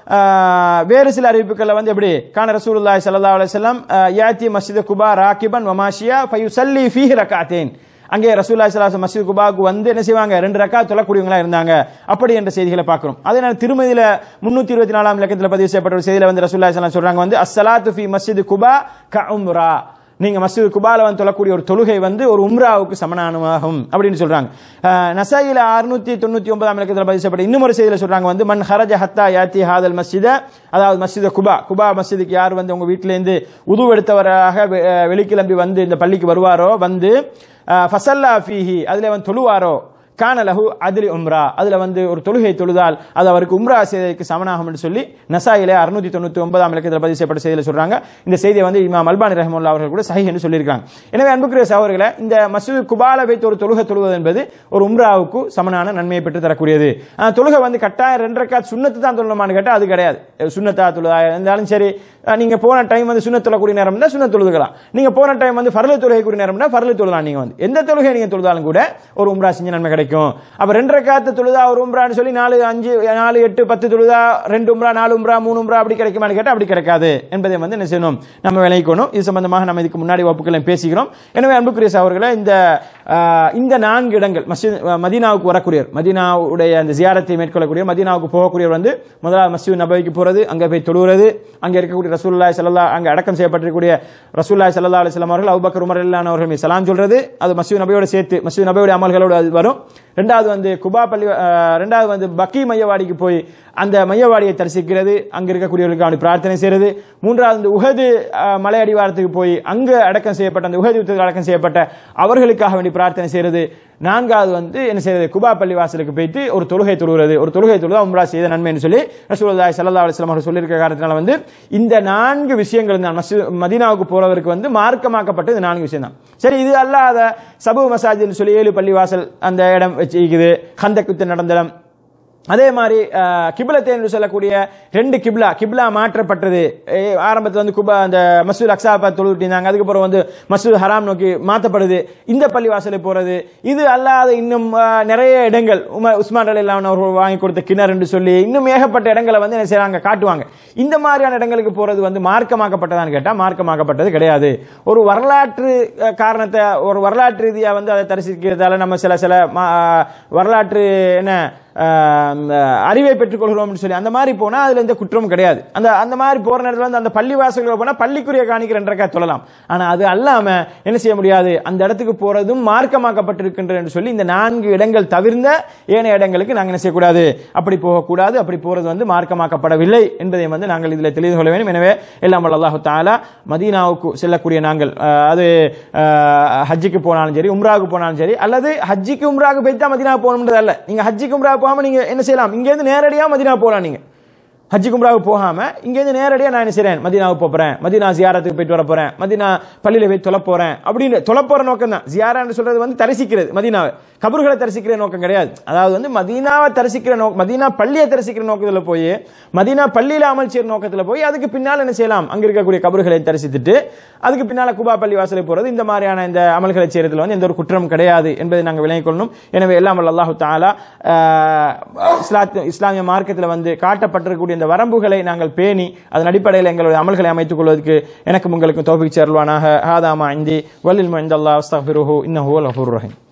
அஹ், வேறு சில அறிவிப்புகளில் வந்து எப்படி கான ரசூலுல்லாஹி ஸல்லல்லாஹு அலைஹி வஸல்லம் அஹ், யாத்தி மஸ்ஜித் குபா ராகிபன் வமாஷியா ஃபயுசல்லி ஃபீஹி ரக்அத்தைன் அங்கே ரசூலுல்லாஹி ஸல்லல்லாஹு அலைஹி வஸல்லம் மஸ்ஜித் குபாவுக்கு வந்து என்ன செய்வாங்க ரெண்டு ரக்கா தொழக்கூடியவங்களா இருந்தாங்க அப்படி என்ற செய்திகளை பார்க்கிறோம் அதே நேரம் திருமதியில முன்னூத்தி இருபத்தி நாலாம் இலக்கத்தில் பதிவு செய்யப்பட்ட ஒரு செய்தியில வந்து ரசூலுல்லாஹி ஸல்லல்லாஹு அலைஹி வஸல்லம் சொல்றாங்க வந்து அஸ்ஸலாத்து ஃபி மஸ்ஜித் குபா கஉம்ரா நீங்க மஸ்ஜித் குபால வந்து தொழக்கூடிய ஒரு தொழுகை வந்து ஒரு உம்ராவுக்கு சமனானமாகும் அப்படின்னு சொல்றாங்க அஹ், நசாயில அறுநூத்தி தொண்ணூத்தி ஒன்பதாம் இலக்கத்தில் பதிவு செய்யப்பட்ட இன்னும் ஒரு செய்தியில சொல்றாங்க வந்து மன் ஹரஜ ஹத்தா யாத்தி ஹாதல் மஸ்ஜித அதாவது மஸ்ஜித குபா குபா மஸ்ஜிதுக்கு யார் வந்து உங்க வீட்டில இருந்து உது எடுத்தவராக வெ- அஹ், வெளிக்கிளம்பி வந்து இந்த பள்ளிக்கு வருவாரோ வந்து அஹ், ஃபசல்லா ஃபீஹி அதுல வந்து தொழுவாரோ கான லஹு அதிலி உம்ரா அதுல வந்து ஒரு தொழுகை தொழுதால் அது அவருக்கு உம்ரா செய்ததற்கு சமனாகும் என்று சொல்லி நசாயிலே அறுநூத்தி தொண்ணூத்தி ஒன்பதாம் இலக்கத்தில் பதிவு செய்யப்பட்ட செய்தியில சொல்றாங்க இந்த செய்தியை வந்து இமாம் அல்பானி ரஹமுல்லா அவர்கள் கூட சஹி என்று சொல்லியிருக்காங்க எனவே அன்புக்குரிய சகோதரர்களே இந்த மசூத் குபால வைத்து ஒரு தொழுகை தொழுவது என்பது ஒரு உம்ராவுக்கு சமனான நன்மையை பெற்று தரக்கூடியது ஆனா, தொழுகை வந்து கட்டாயம் ரெண்டு ரக்காத் சுண்ணத்து தான் தொழணுமான்னு கேட்டா அது கிடையாது சுண்ணத்தா தொழுதா இருந்தாலும் சரி அஹ், நீங்க போன டைம் வந்து சுண்ணத் தொழக்கூடிய நேரம் தான் சுண்ணத் தொழுதுக்கலாம் நீங்க போன டைம் வந்து ஃபர்லு தொழுகைக்கூடிய நேரம்னா ஃபர்லு தொழுதலாம் நீங்க வந்து எந்த தொழுகை நீங்க தொழுதாலும் கூட ஒரு உம்ரா செஞ்ச நன்மை கிடைக்கும் அப்ப ரெண்டு ரக்காத்து தொழுதா ஒரு உம்ரான்னு சொல்லி நாலு அஞ்சு நாலு எட்டு பத்து தொழுதா ரெண்டு உம்ரா நாலு உம்ரா மூணு உம்ரா அப்படி கிடைக்குமான்னு கேட்டா அப்படி கிடைக்காது என்பதை வந்து என்ன செய்யணும் நம்ம விளைவிக்கணும் இது சம்பந்தமாக நம்ம இதுக்கு முன்னாடி வகுப்புகளை பேசிக்கிறோம் எனவே அன்புக்குரிய சகோதரர்களே இந்த ஆஹ், இந்த நான்கு இடங்கள் மஸ்ஜித் மதீனாவுக்கு வரக்கூடியவர் மதீனாவுடைய அந்த ஜியாரத்தை மேற்கொள்ளக்கூடிய மதீனாவுக்கு போகக்கூடியவர் வந்து முதலாவது மஸ்ஜித் நபவிக்கு போறது அங்க போய் தொழுகிறது அங்க இருக்கக்கூடிய ரசூலுல்லாஹி ஸல்லல்லாஹு அங்க அடக்கம் செய்யப்பட்டிருக்கக்கூடிய ரசூலுல்லாஹி ஸல்லல்லாஹு அலைஹி வஸல்லம் அவர்கள் அபூபக்கர் உமர் ரலியல்லாஹு அவர்கள் மீது சலாம் சொல்றது அது மஸ்ஜித் நபியோட சேர்த்து மஸ்ஜித் நபியோட அமல்களோடு அது வரும் ரெண்டாவது வந்து குபா பள்ளி ஆஹ், ரெண்டாவது வந்து பக்கி மையவாடிக்கு போய் அந்த மையவாடியை தரிசிக்கிறது அங்க இருக்கக்கூடியவர்களுக்கு அவனுக்கு பிரார்த்தனை செய்யறது மூன்றாவது வந்து உஹது ஆஹ், மலை அடிவாரத்துக்கு போய் அங்க அடக்கம் செய்யப்பட்ட அந்த உஹது யுத்தத்தில் அடக்கம் செய்யப்பட்ட அவர்களுக்காக வேண்டி பிரார்த்தனை செய்யறது நான்காவது வந்து என்ன செய்யறது குபா பள்ளி வாசலுக்கு போயிட்டு ஒரு தொழுகை தொழுகிறது ஒரு தொழுகை தொழுதா உம்ரா செய்த நன்மைன்னு சொல்லி ரசூலுல்லாஹி ஸல்லல்லாஹு அலைஹி வஸல்லம் அவர்கள் சொல்லியிருக்க காரணத்தினால வந்து இந்த நான்கு விஷயங்கள் தான் மஸ்ஜித் மதீனாவுக்கு போறவருக்கு வந்து மார்க்கமாக்கப்பட்ட இந்த நான்கு விஷயம் தான் சரி இது அல்லாத சபு மசாஜின்னு சொல்லி ஏழு பள்ளி வாசல் அந்த இடம் வச்சிருக்குது கந்தக் யுத்தம் நடந்த இடம் அதே மாதிரி அஹ், கிப்லத்தை என்று சொல்லக்கூடிய ரெண்டு கிப்லா கிப்லா மாற்றப்பட்டது ஏ, ஆரம்பத்துல வந்து குபா அந்த மசூத் அக்ஸாபா தொழுவிட்டிருந்தாங்க அதுக்கப்புறம் வந்து மசூத் ஹராம் நோக்கி மாற்றப்படுது இந்த பள்ளி வாசலுக்கு போறது இது அல்லாத இன்னும் அஹ், நிறைய இடங்கள் உமர் உஸ்மான் அலி அவர்கள் வாங்கி கொடுத்த கிணறு என்று சொல்லி இன்னும் ஏகப்பட்ட இடங்களை வந்து என்ன செய்றாங்க காட்டுவாங்க இந்த மாதிரியான இடங்களுக்கு போறது வந்து மார்க்கமாக்கப்பட்டதான்னு கேட்டா மார்க்கமாக்கப்பட்டது கிடையாது ஒரு வரலாற்று அஹ், காரணத்தை ஒரு வரலாற்று ரீதியா வந்து அதை தரிசிக்கிறதால நம்ம சில சில மா- வரலாற்று என்ன ஆஹ், அறிவை பெற்றுக்கொள்கிறோம்னு சொல்லி அந்த மாதிரி போனா அதுல எந்த குற்றமும் கிடையாது அந்த அந்த மாதிரி போற நேரத்துல வந்து அந்த பள்ளி வாசல்கள் போனா பள்ளிக்குரிய காணிக்க ரெண்டரைக்கா தொழலாம் ஆனா அது அல்லாம என்ன செய்ய முடியாது அந்த இடத்துக்கு போறதும் மார்க்கமாக்கப்பட்டிருக்கின்ற என்று சொல்லி இந்த நான்கு இடங்கள் தவிர்ந்த ஏனைய இடங்களுக்கு நாங்கள் என்ன செய்யக்கூடாது அப்படி போகக்கூடாது அப்படி போறது வந்து மார்க்கமாக்கப்படவில்லை என்பதை வந்து நாங்கள் இதில் தெரிந்து கொள்ள வேண்டும் எனவே எல்லாம் வல்ல அல்லாஹு தாலா மதீனாவுக்கு செல்லக்கூடிய நாங்கள் ஆஹ், அது ஆஹ், ஹஜ்ஜுக்கு போனாலும் சரி உம்ராவுக்கு போனாலும் சரி அல்லது ஹஜ்ஜுக்கு உம்ராவுக்கு போய் தான் மதீனா போகணுன்றது அல்ல நீங்க ஹஜ்ஜுக்கு உம்ரா போகாம நீங்க என்ன செய்யலாம் இங்க இருந்து நேரடியா மதீனா போகலாம் நீங்க ஹஜ்ஜி கும்ராவுக்கு போகாம இங்கேருந்து நேரடியாக நான் என்ன செய்றேன் மதீனாவுக்கு போறேன் மதீனா ஜியாரத்துக்கு போயிட்டு வர போறேன் மதீனா பள்ளியில போய் தொலை போறேன் அப்படின்னு தொலை போற நோக்கம் தான் ஜியாரான்னு சொல்றது வந்து தரிசிக்கிறது மதீனாவை கபர்களை தரிசிக்கிற நோக்கம் கிடையாது அதாவது வந்து மதீனாவை தரிசிக்கிற நோக்கம் மதீனா பள்ளியை தரிசிக்கிற நோக்கத்தில் போய் மதீனா பள்ளியில அமல் செய்யற நோக்கத்தில் போய் அதுக்கு பின்னால் என்ன செய்யலாம் அங்க இருக்கக்கூடிய கபர்களை தரிசித்துட்டு அதுக்கு பின்னால குபா பள்ளி வாசலுக்கு போறது இந்த மாதிரியான இந்த அமல்களை செய்யறதுல வந்து எந்த ஒரு குற்றம் கிடையாது என்பதை நாங்கள் விளங்கிக் கொள்ளணும் எனவே எல்லாம் வல்ல அல்லாஹு தாலா இஸ்லாத் இஸ்லாமிய மார்க்கத்தில் வந்து காட்டப்பட்டிருக்கக்கூடிய இந்த வரம்புகளை நாங்கள் பேணி அதன் அடிப்படையில் எங்களுடைய அமல்களை அமைத்துக் கொள்வதற்கு எனக்கும் உங்களுக்கும் தோபிக் சேர்வானாக ஹாதாமா இந்தி வல்லில் மந்தல்லா அஸ்தஃபிருஹு இன்னஹு அல் ரஹீம்